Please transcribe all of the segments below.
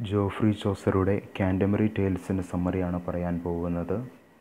Joffrey ചോസറുടെ കാൻറ്റമറി ടെയിൽസിൻ്റെ സമ്മറിയാണ് പറയാൻ പോകുന്നത്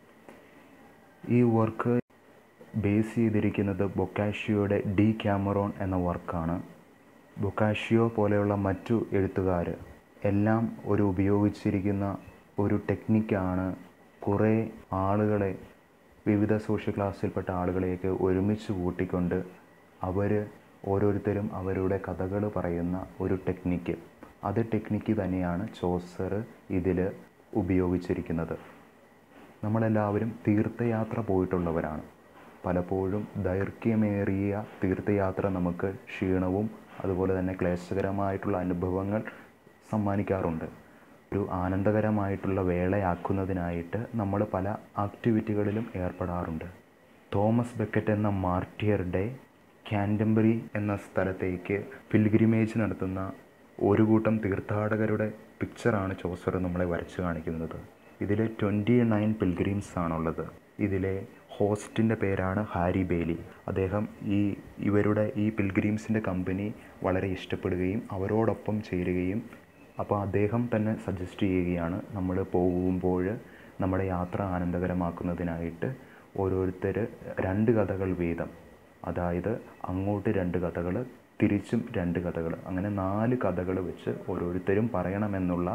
ഈ വർക്ക് ബേസ് ചെയ്തിരിക്കുന്നത് ബൊക്കാഷിയോയുടെ ഡി ക്യാമറോൺ എന്ന വർക്കാണ് ബൊക്കാഷിയോ പോലെയുള്ള മറ്റു എഴുത്തുകാർ എല്ലാം ഒരു ഉപയോഗിച്ചിരിക്കുന്ന ഒരു ടെക്നിക്കാണ് കുറേ ആളുകളെ വിവിധ സോഷ്യൽ ക്ലാസ്സിൽപ്പെട്ട ആളുകളെയൊക്കെ ഒരുമിച്ച് കൂട്ടിക്കൊണ്ട് അവർ ഓരോരുത്തരും അവരുടെ കഥകൾ പറയുന്ന ഒരു ടെക്നിക്ക് അത് ടെക്നിക്ക് തന്നെയാണ് ചോസർ ഇതിൽ ഉപയോഗിച്ചിരിക്കുന്നത് നമ്മളെല്ലാവരും തീർത്ഥയാത്ര പോയിട്ടുള്ളവരാണ് പലപ്പോഴും ദൈർഘ്യമേറിയ തീർത്ഥയാത്ര നമുക്ക് ക്ഷീണവും അതുപോലെ തന്നെ ക്ലേശകരമായിട്ടുള്ള അനുഭവങ്ങൾ സമ്മാനിക്കാറുണ്ട് ഒരു ആനന്ദകരമായിട്ടുള്ള വേളയാക്കുന്നതിനായിട്ട് നമ്മൾ പല ആക്ടിവിറ്റികളിലും ഏർപ്പെടാറുണ്ട് തോമസ് ബെക്കറ്റ് എന്ന മാർട്ടിയറുടെ കാൻറ്റംബറി എന്ന സ്ഥലത്തേക്ക് പിൽഗ്രിമേജ് നടത്തുന്ന ഒരു കൂട്ടം തീർത്ഥാടകരുടെ പിക്ചറാണ് ചോസർ നമ്മളെ വരച്ച് കാണിക്കുന്നത് ഇതിൽ ട്വൻറ്റി നയൻ പിൽഗ്രിംസ് ആണുള്ളത് ഇതിലെ ഹോസ്റ്റിൻ്റെ പേരാണ് ഹാരി ബേലി അദ്ദേഹം ഈ ഇവരുടെ ഈ പിൽഗ്രീംസിൻ്റെ കമ്പനി വളരെ ഇഷ്ടപ്പെടുകയും അവരോടൊപ്പം ചേരുകയും അപ്പോൾ അദ്ദേഹം തന്നെ സജസ്റ്റ് ചെയ്യുകയാണ് നമ്മൾ പോകുമ്പോൾ നമ്മുടെ യാത്ര ആനന്ദകരമാക്കുന്നതിനായിട്ട് ഓരോരുത്തർ രണ്ട് കഥകൾ വീതം അതായത് അങ്ങോട്ട് രണ്ട് കഥകൾ തിരിച്ചും രണ്ട് കഥകൾ അങ്ങനെ നാല് കഥകൾ വെച്ച് ഓരോരുത്തരും പറയണമെന്നുള്ള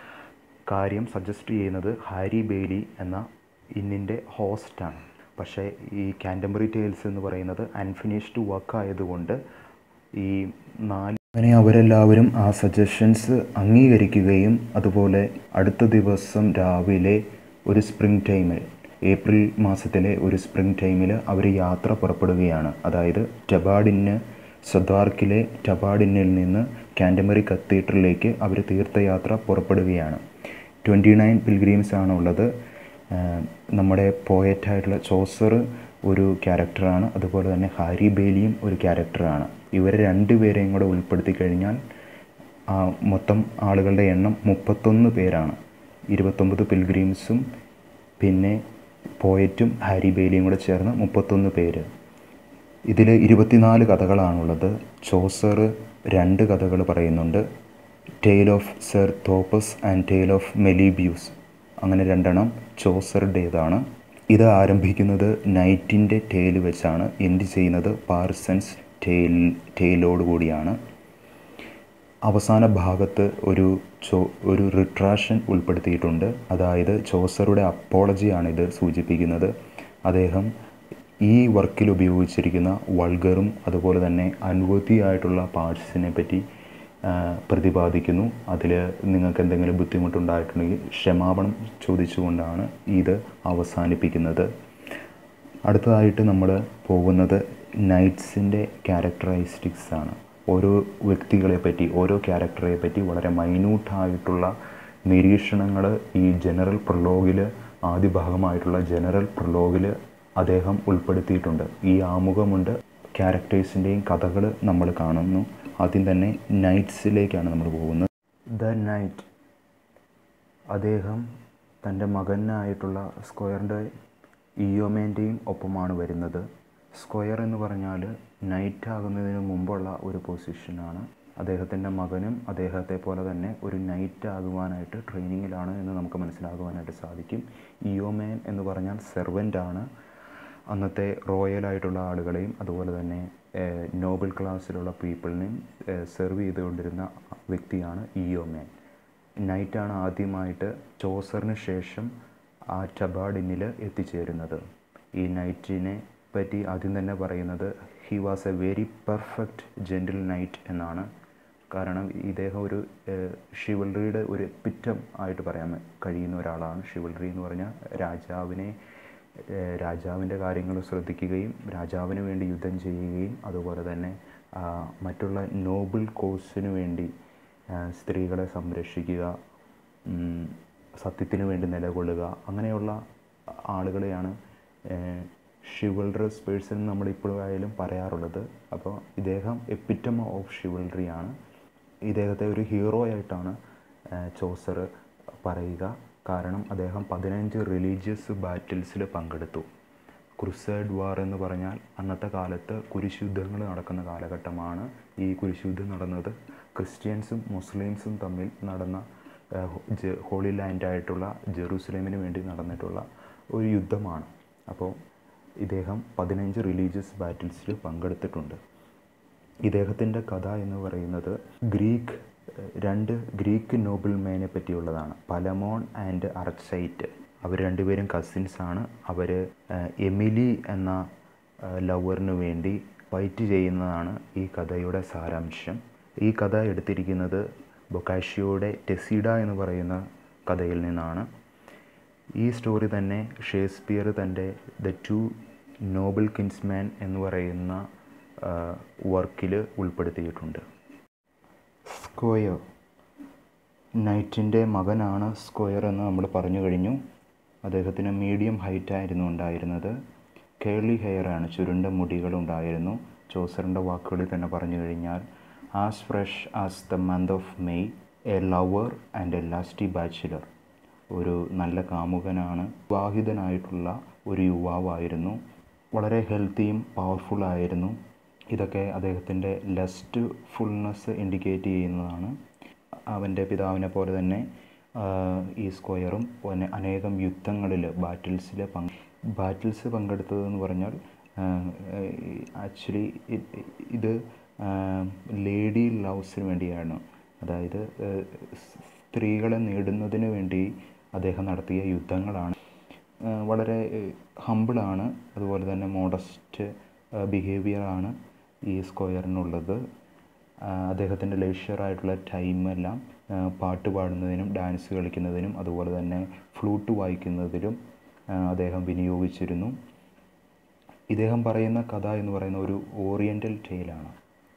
കാര്യം സജസ്റ്റ് ചെയ്യുന്നത് ഹാരി ബെയ്ലി എന്ന ഇന്നിൻ്റെ ഹോസ്റ്റാണ് പക്ഷേ ഈ കാൻറ്റംബറി ടെയിൽസ് എന്ന് പറയുന്നത് അൺഫിനിഷ്ഡ് വർക്ക് ആയതുകൊണ്ട് ഈ നാല് അങ്ങനെ അവരെല്ലാവരും ആ സജഷൻസ് അംഗീകരിക്കുകയും അതുപോലെ അടുത്ത ദിവസം രാവിലെ ഒരു സ്പ്രിംഗ് ടൈമിൽ ഏപ്രിൽ മാസത്തിലെ ഒരു സ്പ്രിംഗ് ടൈമിൽ അവർ യാത്ര പുറപ്പെടുകയാണ് അതായത് ടബാഡിന് സദ്വാർക്കിലെ ടബാഡിനിൽ നിന്ന് കാൻറ്റമറി കത്തീഡ്രലിലേക്ക് അവർ തീർത്ഥയാത്ര പുറപ്പെടുകയാണ് ട്വൻറ്റി നയൻ പിൽഗ്രീംസ് ആണുള്ളത് നമ്മുടെ പോയറ്റായിട്ടുള്ള ചോസർ ഒരു ക്യാരക്ടറാണ് അതുപോലെ തന്നെ ഹാരി ബേലിയും ഒരു ക്യാരക്ടറാണ് ഇവരെ രണ്ടുപേരെയും കൂടെ ഉൾപ്പെടുത്തി കഴിഞ്ഞാൽ മൊത്തം ആളുകളുടെ എണ്ണം മുപ്പത്തൊന്ന് പേരാണ് ഇരുപത്തൊമ്പത് പിൽഗ്രീംസും പിന്നെ പോയറ്റും ഹാരി ബേലിയും കൂടെ ചേർന്ന് മുപ്പത്തൊന്ന് പേര് ഇതിൽ ഇരുപത്തിനാല് കഥകളാണുള്ളത് ചോസർ രണ്ട് കഥകൾ പറയുന്നുണ്ട് tale of sir Thopas and tale of Melibeus അങ്ങനെ രണ്ടെണ്ണം ചോസറുടേതാണ് ഇത് ആരംഭിക്കുന്നത് നൈറ്റിൻ്റെ ടെയിൽ വെച്ചാണ് എൻഡ് ചെയ്യുന്നത് പാർസൺസ് ടെയിൽ ടെയിലോട് കൂടിയാണ് അവസാന ഭാഗത്ത് ഒരു ചോ ഒരു റിട്രാഷൻ ഉൾപ്പെടുത്തിയിട്ടുണ്ട് അതായത് ചോസറുടെ അപ്പോളജിയാണ് ഇത് സൂചിപ്പിക്കുന്നത് അദ്ദേഹം ഈ വർക്കിൽ ഉപയോഗിച്ചിരിക്കുന്ന വൾഗറും അതുപോലെ തന്നെ അനുവദിയായിട്ടുള്ള പാർട്സിനെ പറ്റി പ്രതിപാദിക്കുന്നു അതിൽ നിങ്ങൾക്ക് എന്തെങ്കിലും ബുദ്ധിമുട്ടുണ്ടായിട്ടുണ്ടെങ്കിൽ ക്ഷമാപണം ചോദിച്ചുകൊണ്ടാണ് ഇത് അവസാനിപ്പിക്കുന്നത് അടുത്തതായിട്ട് നമ്മൾ പോകുന്നത് നൈറ്റ്സിൻ്റെ ക്യാരക്ടറൈസ്റ്റിക്സ് ആണ് ഓരോ വ്യക്തികളെ പറ്റി ഓരോ ക്യാരക്ടറെ പറ്റി വളരെ മൈന്യൂട്ടായിട്ടുള്ള നിരീക്ഷണങ്ങൾ ഈ ജനറൽ പ്രൊലോഗിൽ ആദ്യ ഭാഗമായിട്ടുള്ള ജനറൽ പ്രൊലോഗിൽ അദ്ദേഹം ഉൾപ്പെടുത്തിയിട്ടുണ്ട് ഈ ആമുഖമുണ്ട് ക്യാരക്ടേഴ്സിൻ്റെയും കഥകൾ നമ്മൾ കാണുന്നു ആദ്യം തന്നെ നൈറ്റ്സിലേക്കാണ് നമ്മൾ പോകുന്നത് ദ നൈറ്റ് അദ്ദേഹം തൻ്റെ മകനായിട്ടുള്ള സ്ക്വയറിൻ്റെ ഇയോമേൻ്റെയും ഒപ്പമാണ് വരുന്നത് സ്ക്വയർ എന്ന് പറഞ്ഞാൽ നൈറ്റ് ആകുന്നതിന് മുമ്പുള്ള ഒരു പൊസിഷനാണ് അദ്ദേഹത്തിൻ്റെ മകനും അദ്ദേഹത്തെ പോലെ തന്നെ ഒരു നൈറ്റ് ആകുവാനായിട്ട് ട്രെയിനിങ്ങിലാണ് എന്ന് നമുക്ക് മനസ്സിലാകുവാനായിട്ട് സാധിക്കും ഇയോമേൻ എന്ന് പറഞ്ഞാൽ സെർവൻ്റ് ആണ് അന്നത്തെ റോയലായിട്ടുള്ള ആളുകളെയും അതുപോലെ തന്നെ നോബൽ ക്ലാസ്സിലുള്ള പീപ്പിളിനെയും സെർവ് ചെയ്തുകൊണ്ടിരുന്ന വ്യക്തിയാണ് ഇയോമേൻ നൈറ്റാണ് ആദ്യമായിട്ട് ചോസറിന് ശേഷം ആ ടബാഡിനിൽ എത്തിച്ചേരുന്നത് ഈ നൈറ്റിനെ പറ്റി ആദ്യം തന്നെ പറയുന്നത് he was a very perfect gentle knight എന്നാണ് കാരണം ഇദ്ദേഹം ഒരു ഷിവൽറിയുടെ ഒരു എപ്പിറ്റം ആയിട്ട് പറയാൻ കഴിയുന്ന ഒരാളാണ് ഷിവൽറി എന്ന് പറഞ്ഞാൽ രാജാവിനെ രാജാവിൻ്റെ കാര്യങ്ങൾ ശ്രദ്ധിക്കുകയും രാജാവിന് വേണ്ടി യുദ്ധം ചെയ്യുകയും അതുപോലെ തന്നെ മറ്റുള്ള നോബിൾ കോഴ്സിന് വേണ്ടി സ്ത്രീകളെ സംരക്ഷിക്കുക സത്യത്തിന് വേണ്ടി നിലകൊള്ളുക അങ്ങനെയുള്ള ആളുകളെയാണ് ഷിവൽഡ്രസ് പേഴ്സൺ നമ്മൾ ഇപ്പോഴായാലും പറയാറുള്ളത് അപ്പോൾ ഇദ്ദേഹം എപ്പിറ്റം ഓഫ് ഷിവൽഡ്രിയാണ് ഇദ്ദേഹത്തെ ഒരു ഹീറോ ആയിട്ടാണ് ചോസർ പറയുക കാരണം അദ്ദേഹം പതിനഞ്ച് റിലീജിയസ് ബാറ്റിൽസിൽ പങ്കെടുത്തു ക്രുസൈഡ് വാർ എന്ന് പറഞ്ഞാൽ അന്നത്തെ കാലത്ത് കുരിശുദ്ധങ്ങൾ നടക്കുന്ന കാലഘട്ടമാണ് ഈ കുരിശുദ്ധം നടന്നത് ക്രിസ്ത്യൻസും മുസ്ലിംസും തമ്മിൽ നടന്ന ഹോളി ലാൻഡായിട്ടുള്ള ജെറൂസലേമിന് വേണ്ടി നടന്നിട്ടുള്ള ഒരു യുദ്ധമാണ് അപ്പോൾ ഇദ്ദേഹം പതിനഞ്ച് റിലീജിയസ് ബാറ്റിൽസിൽ പങ്കെടുത്തിട്ടുണ്ട് ഇദ്ദേഹത്തിൻ്റെ കഥ എന്ന് പറയുന്നത് ഗ്രീക്ക് രണ്ട് ഗ്രീക്ക് നോബിൾമേനെ പറ്റിയുള്ളതാണ് പലമോൺ ആൻഡ് അർച്ചൈറ്റ് അവർ രണ്ടുപേരും കസിൻസാണ് അവർ എമിലി എന്ന ലവറിന് വേണ്ടി ഫൈറ്റ് ചെയ്യുന്നതാണ് ഈ കഥയുടെ സാരാംശം ഈ കഥ എടുത്തിരിക്കുന്നത് ബൊക്കാഷിയോയുടെ ടെസിഡ എന്ന് പറയുന്ന കഥയിൽ നിന്നാണ് ഈ സ്റ്റോറി തന്നെ ഷേക്സ്പിയർ തൻ്റെ ദ ടു നോബിൾ കിൻസ്മാൻ എന്ന് പറയുന്ന വർക്കിൽ ഉൾപ്പെടുത്തിയിട്ടുണ്ട് സ്ക്വയർ നൈറ്റിൻ്റെ മകനാണ് സ്ക്വയർ എന്ന് നമ്മൾ പറഞ്ഞു കഴിഞ്ഞു അദ്ദേഹത്തിന് മീഡിയം ഹൈറ്റ് ആയിരുന്നു ഉണ്ടായിരുന്നത് കേളി ഹെയറാണ് ചുരുണ്ട മുടികളുണ്ടായിരുന്നു ചോസറിൻ്റെ വാക്കുകളിൽ തന്നെ പറഞ്ഞു കഴിഞ്ഞാൽ as fresh as the month of May a lover and a lusty bachelor ഒരു നല്ല കാമുകനാണ് വിവാഹിതനായിട്ടുള്ള ഒരു യുവാവായിരുന്നു വളരെ ഹെൽത്തിയും പവർഫുള്ളായിരുന്നു ഇതൊക്കെ അദ്ദേഹത്തിൻ്റെ ലസ്റ്റ് ഫുൾനെസ് ഇൻഡിക്കേറ്റ് ചെയ്യുന്നതാണ് അവൻ്റെ പിതാവിനെ പോലെ തന്നെ ഈ സ്ക്വയറും അനേകം യുദ്ധങ്ങളിൽ ബാറ്റിൽസിൽ പങ്ക് ബാറ്റിൽസ് പങ്കെടുത്തതെന്ന് പറഞ്ഞാൽ ആക്ച്വലി ഇത് ലേഡി ലവ്സിന് വേണ്ടിയാണ് അതായത് സ്ത്രീകളെ നേടുന്നതിന് വേണ്ടി അദ്ദേഹം നടത്തിയ യുദ്ധങ്ങളാണ് വളരെ ഹമ്പിളാണ് അതുപോലെ തന്നെ മോഡസ്റ്റ് ബിഹേവിയറാണ് ഈ സ്ക്വയറിനുള്ളത് അദ്ദേഹത്തിൻ്റെ ലേഷ്യറായിട്ടുള്ള ടൈമെല്ലാം പാട്ട് പാടുന്നതിനും ഡാൻസ് കളിക്കുന്നതിനും അതുപോലെ തന്നെ ഫ്ലൂട്ട് വായിക്കുന്നതിലും അദ്ദേഹം വിനിയോഗിച്ചിരുന്നു ഇദ്ദേഹം പറയുന്ന കഥ എന്ന് പറയുന്ന ഒരു ഓറിയൻ്റൽ ടെയിലാണ്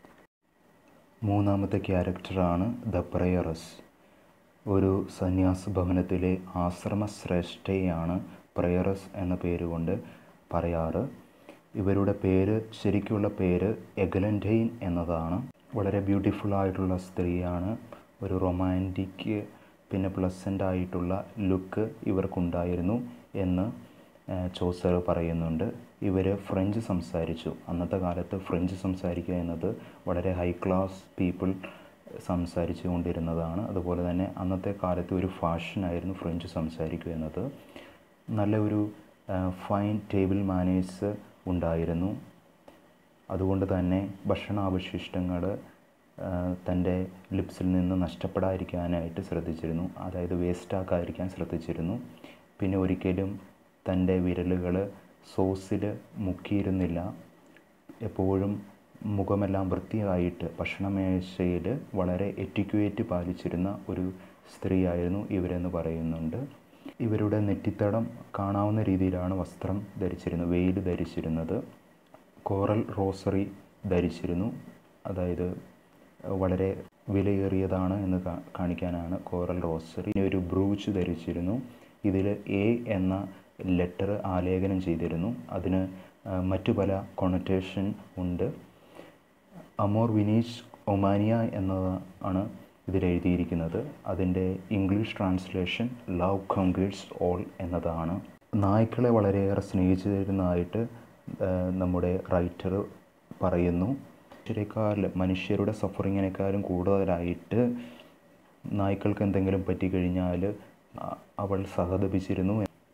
മൂന്നാമത്തെ ക്യാരക്ടറാണ് ദ പ്രയറസ് ഒരു സന്യാസ ഭവനത്തിലെ ആശ്രമ ശ്രേഷ്ഠയാണ് പ്രയറസ് എന്ന പേരുകൊണ്ട് പറയാറ് ഇവരുടെ പേര് ശരിക്കുള്ള പേര് എഗലൻറ്റൈൻ എന്നതാണ് വളരെ ബ്യൂട്ടിഫുൾ ആയിട്ടുള്ള സ്ത്രീയാണ് ഒരു റൊമാൻറ്റിക് പിന്നെ പ്ലസൻ്റ് ആയിട്ടുള്ള ലുക്ക് ഇവർക്കുണ്ടായിരുന്നു എന്ന് ചോസർ പറയുന്നുണ്ട് ഇവർ ഫ്രഞ്ച് സംസാരിച്ചു അന്നത്തെ കാലത്ത് ഫ്രഞ്ച് സംസാരിക്കുക എന്നത് വളരെ ഹൈ ക്ലാസ് പീപ്പിൾ സംസാരിച്ചു കൊണ്ടിരുന്നതാണ് അതുപോലെ തന്നെ അന്നത്തെ കാലത്ത് ഒരു ഫാഷനായിരുന്നു ഫ്രഞ്ച് സംസാരിക്കുക എന്നത് നല്ല ഒരു ഫൈൻ ടേബിൾ മാനേഴ്സ് ഉണ്ടായിരുന്നു അതുകൊണ്ട് തന്നെ ഭക്ഷണാവശിഷ്ടങ്ങൾ തൻ്റെ ലിപ്സിൽ നിന്ന് നഷ്ടപ്പെടാതിരിക്കാനായിട്ട് ശ്രദ്ധിച്ചിരുന്നു അതായത് വേസ്റ്റാക്കാതിരിക്കാൻ ശ്രദ്ധിച്ചിരുന്നു പിന്നെ ഒരിക്കലും തൻ്റെ വിരലുകൾ സോസിൽ മുക്കിയിരുന്നില്ല എപ്പോഴും മുഖമെല്ലാം വൃത്തിയായിട്ട് ഭക്ഷണമേശയിൽ വളരെ എറ്റിക്വേറ്റ് പാലിച്ചിരുന്ന ഒരു സ്ത്രീയായിരുന്നു ഇവരെന്ന് പറയുന്നുണ്ട് ഇവരുടെ നെറ്റിത്തടം കാണാവുന്ന രീതിയിലാണ് വസ്ത്രം ധരിച്ചിരുന്നത് വെയിൽ ധരിച്ചിരുന്നത് കോറൽ റോസറി ധരിച്ചിരുന്നു അതായത് വളരെ വിലയേറിയതാണ് എന്ന് കാണിക്കാനാണ് കോറൽ റോസറി ഒരു ബ്രൂച്ച് ധരിച്ചിരുന്നു ഇതിൽ എ എന്ന ലെറ്റർ ആലേഖനം ചെയ്തിരുന്നു അതിന് മറ്റു പല കൊണറ്റേഷൻ ഉണ്ട് അമോർ വിനീഷ് ഒമാനിയ എന്നതാണ് ഇതിൽ എഴുതിയിരിക്കുന്നത് അതിൻ്റെ English translation love conquers all എന്നതാണ് നായ്ക്കളെ വളരെയേറെ സ്നേഹിച്ചിരുന്നതായിട്ട് നമ്മുടെ റൈറ്റർ പറയുന്നു മനുഷ്യരെക്കാൾ മനുഷ്യരുടെ സഫറിങ്ങിനേക്കാളും കൂടുതലായിട്ട് നായ്ക്കൾക്ക് എന്തെങ്കിലും പറ്റിക്കഴിഞ്ഞാൽ അവൾ സഹതപിച്ചിരുന്നു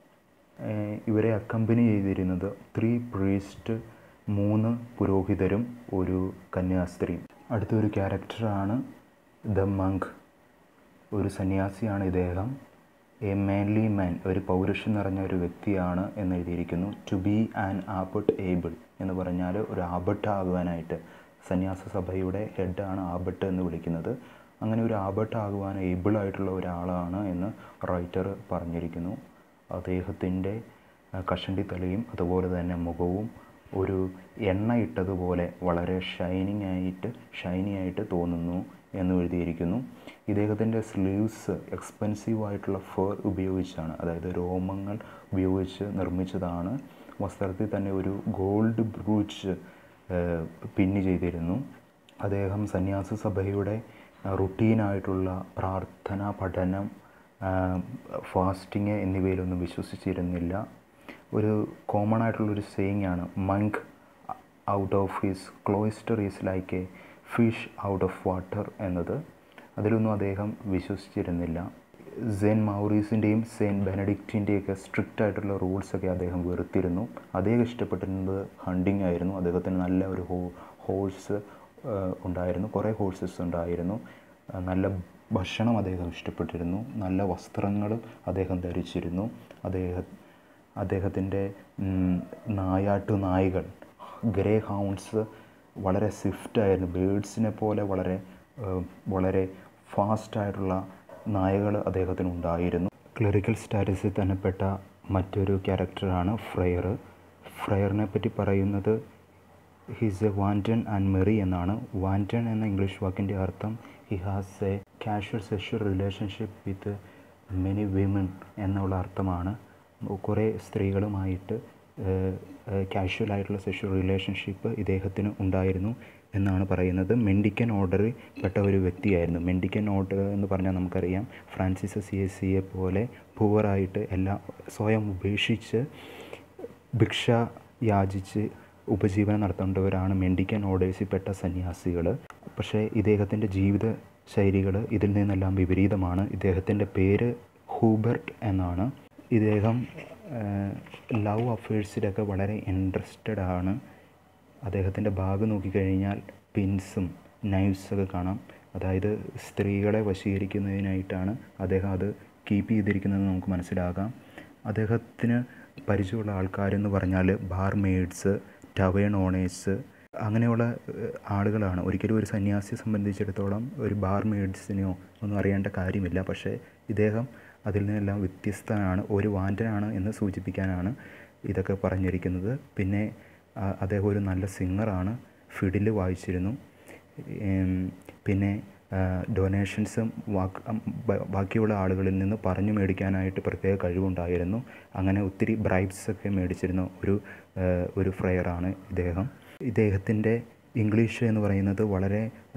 ഇവരെ അക്കമ്പനി ചെയ്തിരുന്നത് ത്രീ പ്രീസ്റ്റ് മൂന്ന് പുരോഹിതരും ഒരു കന്യാസ്ത്രീയും അടുത്തൊരു ക്യാരക്ടറാണ് ദ മങ്ക് ഒരു സന്യാസിയാണ് ഇദ്ദേഹം എ മാൻലി മാൻ ഒരു പൗരുഷൻ നിറഞ്ഞ ഒരു വ്യക്തിയാണ് എന്ന് എഴുതിയിരിക്കുന്നു to be an abbot able എന്ന് പറഞ്ഞാൽ ഒരു ആബട്ട് ആകുവാനായിട്ട് സന്യാസ സഭയുടെ ഹെഡാണ് ആബട്ട് എന്ന് വിളിക്കുന്നത് അങ്ങനെ ഒരു ആബട്ട് ആകുവാൻ ഏബിൾ ആയിട്ടുള്ള ഒരാളാണ് എന്ന് റൈറ്റർ പറഞ്ഞിരിക്കുന്നു അദ്ദേഹത്തിൻ്റെ കഷണ്ടി തലയും അതുപോലെ തന്നെ മുഖവും ഒരു എണ്ണ ഇട്ടതുപോലെ വളരെ ഷൈനിങ് ആയിട്ട് ഷൈനി ആയിട്ട് തോന്നുന്നു എന്ന് എഴുതിയിരിക്കുന്നു ഇദ്ദേഹത്തിൻ്റെ സ്ലീവ്സ് എക്സ്പെൻസീവ് ആയിട്ടുള്ള ഫർ ഉപയോഗിച്ചാണ് അതായത് രോമങ്ങൾ ഉപയോഗിച്ച് നിർമ്മിച്ചതാണ് വസ്ത്രത്തിൽ തന്നെ ഒരു ഗോൾഡ് ബ്രൂച്ച് പിന്ന് ചെയ്തിരുന്നു അദ്ദേഹം സന്യാസ സഭയുടെ റുട്ടീനായിട്ടുള്ള പ്രാർത്ഥന പഠനം ഫാസ്റ്റിങ് എന്നിവയിലൊന്നും വിശ്വസിച്ചിരുന്നില്ല ഒരു കോമൺ ആയിട്ടുള്ളൊരു സേയിങ് ആണ് monk out of his cloister is like a fish out of water എന്നത് അതിലൊന്നും അദ്ദേഹം വിശ്വസിച്ചിരുന്നില്ല സെയിൻറ്റ് മൗറീസിൻ്റെയും സെയിൻറ്റ് ബെനഡിക്റ്റിൻ്റെയൊക്കെ സ്ട്രിക്റ്റ് ആയിട്ടുള്ള റൂൾസൊക്കെ അദ്ദേഹം വെറുത്തിരുന്നു അദ്ദേഹം ഇഷ്ടപ്പെട്ടിരുന്നത് ഹണ്ടിങ് ആയിരുന്നു അദ്ദേഹത്തിന് നല്ല ഒരു ഹോ ഹോഴ്സ് ഉണ്ടായിരുന്നു കുറേ ഹോഴ്സസ് ഉണ്ടായിരുന്നു നല്ല ഭക്ഷണം അദ്ദേഹം ഇഷ്ടപ്പെട്ടിരുന്നു നല്ല വസ്ത്രങ്ങൾ അദ്ദേഹം ധരിച്ചിരുന്നു അദ്ദേഹം അദ്ദേഹത്തിൻ്റെ നായാട്ടു നായ്കൾ ഗ്രേ ഹൗൺസ് വളരെ സ്വിഫ്റ്റായിരുന്നു ബേഡ്സിനെ പോലെ വളരെ വളരെ ഫാസ്റ്റായിട്ടുള്ള നായകൾ അദ്ദേഹത്തിന് ഉണ്ടായിരുന്നു ക്ലറിക്കൽ സ്റ്റാറ്റസിൽ തന്നെ പെട്ട മറ്റൊരു ക്യാരക്ടറാണ് ഫ്രയർ ഫ്രയറിനെ പറ്റി പറയുന്നത് his a wanton and merry എന്നാണ് വാൻറ്റൺ എന്ന ഇംഗ്ലീഷ് വാക്കിൻ്റെ അർത്ഥം he has a casual sexual relationship with many women എന്നുള്ള അർത്ഥമാണ് കുറേ സ്ത്രീകളുമായിട്ട് കാഷ്വൽ ആയിട്ടുള്ള സെക്ഷൽ റിലേഷൻഷിപ്പ് ഇദ്ദേഹത്തിന് ഉണ്ടായിരുന്നു എന്നാണ് പറയുന്നത് മെൻഡിക്കൻ ഓർഡറിൽ പെട്ട ഒരു വ്യക്തിയായിരുന്നു മെൻഡിക്കൻ ഓർഡർ എന്ന് പറഞ്ഞാൽ നമുക്കറിയാം ഫ്രാൻസിസ് സി എസ് സിയെ പോലെ പൂവറായിട്ട് എല്ലാം സ്വയം ഉപേക്ഷിച്ച് ഭിക്ഷ യാചിച്ച് ഉപജീവനം നടത്തേണ്ടവരാണ് മെൻഡിക്കൻ ഓർഡേഴ്സിൽപ്പെട്ട സന്യാസികൾ പക്ഷേ ഇദ്ദേഹത്തിൻ്റെ ജീവിത ശൈലികൾ ഇതിൽ നിന്നെല്ലാം വിപരീതമാണ് ഇദ്ദേഹത്തിൻ്റെ പേര് ഹൂബർട്ട് എന്നാണ് ഇദ്ദേഹം ലവ് അഫേഴ്സിലൊക്കെ വളരെ ഇൻട്രസ്റ്റഡ് ആണ് അദ്ദേഹത്തിൻ്റെ ബാഗ് നോക്കിക്കഴിഞ്ഞാൽ പിൻസും നൈവ്സൊക്കെ കാണാം അതായത് സ്ത്രീകളെ വശീകരിക്കുന്നതിനായിട്ടാണ് അദ്ദേഹം അത് കീപ്പ് ചെയ്തിരിക്കുന്നത് നമുക്ക് മനസ്സിലാകാം അദ്ദേഹത്തിന് പരിചയമുള്ള ആൾക്കാരെന്ന് പറഞ്ഞാൽ ബാർ മെയ്ഡ്സ് ടവേൺ ഓണേഴ്സ് അങ്ങനെയുള്ള ആളുകളാണ് ഒരിക്കലും ഒരു സന്യാസിയെ സംബന്ധിച്ചിടത്തോളം ഒരു ബാർ മെയ്ഡ്സിനെയോ ഒന്നും അറിയേണ്ട കാര്യമില്ല പക്ഷേ ഇദ്ദേഹം അതിൽ നിന്നെല്ലാം വ്യത്യസ്തനാണ് ഒരു വാൻറ്റനാണ് എന്ന് സൂചിപ്പിക്കാനാണ് ഇതൊക്കെ പറഞ്ഞിരിക്കുന്നത് പിന്നെ അദ്ദേഹം ഒരു നല്ല സിംഗറാണ് ഫിഡിൽ വായിച്ചിരുന്നു പിന്നെ ഡൊനേഷൻസും ബാക്കിയുള്ള ആളുകളിൽ നിന്ന് പറഞ്ഞു മേടിക്കാനായിട്ട് പ്രത്യേക കഴിവുണ്ടായിരുന്നു അങ്ങനെ ഒത്തിരി ബ്രൈബ്സൊക്കെ മേടിച്ചിരുന്ന ഒരു ഒരു ഫ്രയറാണ് ഇദ്ദേഹം ഇദ്ദേഹത്തിൻ്റെ ഇംഗ്ലീഷ് എന്ന് പറയുന്നത് വളരെ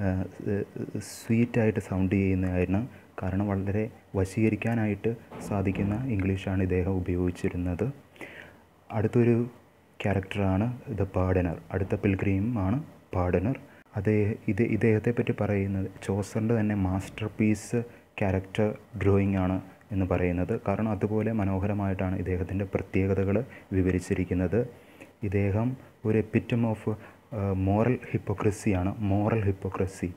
സ്വീറ്റായിട്ട് സൗണ്ട് ചെയ്യുന്നതായിരുന്നു കാരണം വളരെ വശീകരിക്കാനായിട്ട് സാധിക്കുന്ന ഇംഗ്ലീഷാണ് ഇദ്ദേഹം ഉപയോഗിച്ചിരുന്നത് അടുത്തൊരു ക്യാരക്ടറാണ് ദ പാഡനർ അടുത്ത പിൽഗ്രീം ആണ് പാഡനർ അതേ ഇത് ഇദ്ദേഹത്തെ പറ്റി പറയുന്നത് ചോസറിൻ്റെ തന്നെ മാസ്റ്റർ പീസ് ക്യാരക്ടർ ഡ്രോയിങ് ആണ് എന്ന് പറയുന്നത് കാരണം അതുപോലെ മനോഹരമായിട്ടാണ് ഇദ്ദേഹത്തിൻ്റെ പ്രത്യേകതകൾ വിവരിച്ചിരിക്കുന്നത് ഇദ്ദേഹം ഒരു എപ്പിറ്റം ഓഫ് മോറൽ ഹിപ്പോക്രസിയാണ് മോറൽ ഹിപ്പോക്രസി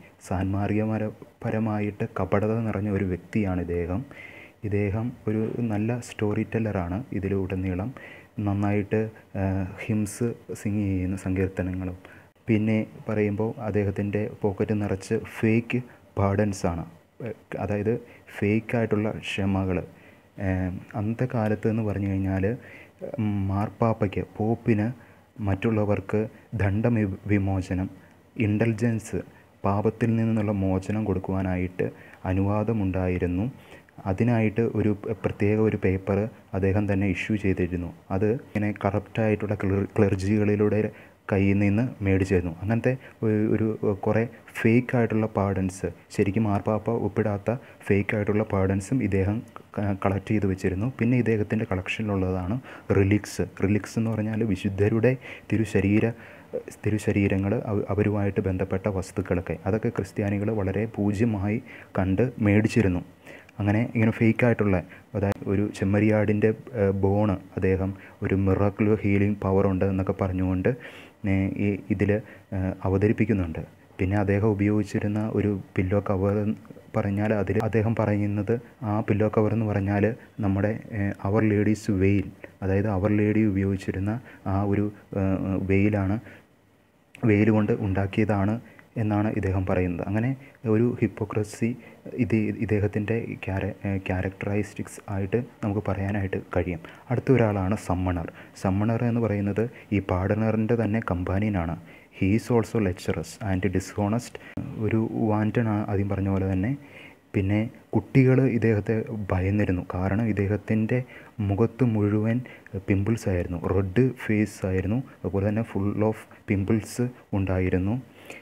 സാൻമാർഗപരമായിട്ട് കപടത നിറഞ്ഞ ഒരു വ്യക്തിയാണ് ഇദ്ദേഹം ഇദ്ദേഹം ഒരു നല്ല സ്റ്റോറി ടെല്ലറാണ് ഇതിലുടനീളം നന്നായിട്ട് ഹിംസ് സിങ് ചെയ്യുന്ന സങ്കീർത്തനങ്ങളും പിന്നെ പറയുമ്പോൾ അദ്ദേഹത്തിൻ്റെ പോക്കറ്റ് നിറച്ച് ഫേക്ക് ബാർഡൻസ് ആണ് അതായത് ഫേക്കായിട്ടുള്ള ക്ഷമകൾ അന്നത്തെ കാലത്ത് എന്ന് പറഞ്ഞു കഴിഞ്ഞാൽ മാർപ്പാപ്പയ്ക്ക് പോപ്പിന് മറ്റുള്ളവർക്ക് ദണ്ഡ വിമോചനം ഇൻ്റലിജൻസ് പാപത്തിൽ നിന്നുള്ള മോചനം കൊടുക്കുവാനായിട്ട് അനുവാദമുണ്ടായിരുന്നു അതിനായിട്ട് ഒരു പ്രത്യേക ഒരു പേപ്പർ അദ്ദേഹം തന്നെ ഇഷ്യൂ ചെയ്തിരുന്നു അത് ഇങ്ങനെ കറപ്റ്റായിട്ടുള്ള ക്ലർജികളിലൂടെ കയ്യിൽ നിന്ന് മേടിച്ചിരുന്നു അങ്ങനത്തെ ഒരു കുറേ ഫേക്ക് ആയിട്ടുള്ള പാർഡൻസ് ശരിക്കും മാർപ്പാപ്പ ഒപ്പിടാത്ത ഫേക്ക് ആയിട്ടുള്ള പാർഡൻസും ഇദ്ദേഹം കളക്ട് ചെയ്ത് വെച്ചിരുന്നു പിന്നെ ഇദ്ദേഹത്തിൻ്റെ കളക്ഷനിലുള്ളതാണ് റിലിക്സ് റിലിക്സ് എന്ന് പറഞ്ഞാൽ വിശുദ്ധരുടെ തിരുശരീര തിരുശരീരങ്ങൾ അവരുമായിട്ട് ബന്ധപ്പെട്ട വസ്തുക്കളൊക്കെ അതൊക്കെ ക്രിസ്ത്യാനികൾ വളരെ പൂജ്യമായി കണ്ട് മേടിച്ചിരുന്നു അങ്ങനെ ഇങ്ങനെ ഫേക്കായിട്ടുള്ള അതായത് ഒരു ചെമ്മരിയാടിൻ്റെ ബോണ് അദ്ദേഹം ഒരു മിറാക്കിൾ ഹീലിംഗ് പവർ ഉണ്ട് എന്നൊക്കെ പറഞ്ഞുകൊണ്ട് ഈ ഇതിൽ അവതരിപ്പിക്കുന്നുണ്ട് പിന്നെ അദ്ദേഹം ഉപയോഗിച്ചിരുന്ന ഒരു പില്ലോ കവർ പറഞ്ഞാൽ അതിൽ അദ്ദേഹം പറയുന്നത് ആ പില്ലോ കവർ എന്ന് പറഞ്ഞാൽ നമ്മുടെ അവർ ലേഡീസ് വെയിൽ അതായത് അവർ ലേഡി ഉപയോഗിച്ചിരുന്ന ആ ഒരു വെയിലാണ് വെയിൽ കൊണ്ട് ഉണ്ടാക്കിയതാണ് എന്നാണ് ഇദ്ദേഹം പറയുന്നത് അങ്ങനെ ഒരു ഹിപ്പോക്രസി ഇത് ഇദ്ദേഹത്തിൻ്റെ ക്യാര ക്യാരക്ടറൈസ്റ്റിക്സ് ആയിട്ട് നമുക്ക് പറയാനായിട്ട് കഴിയും അടുത്ത ഒരാളാണ് സമ്മണർ സമ്മണർ എന്ന് പറയുന്നത് ഈ പാർഡനറിൻ്റെ തന്നെ കമ്പാനിയനാണ് he's also lecherous and dishonest ഒരു വാൻറ്റൺ ആദ്യം പറഞ്ഞ പോലെ തന്നെ പിന്നെ കുട്ടികൾ ഇദ്ദേഹത്തെ ഭയന്നിരുന്നു കാരണം ഇദ്ദേഹത്തിൻ്റെ മുഖത്ത് മുഴുവൻ പിമ്പിൾസ് ആയിരുന്നു റെഡ് ഫേസ് ആയിരുന്നു അതുപോലെ തന്നെ ഫുൾ ഓഫ് പിമ്പിൾസ് ഉണ്ടായിരുന്നു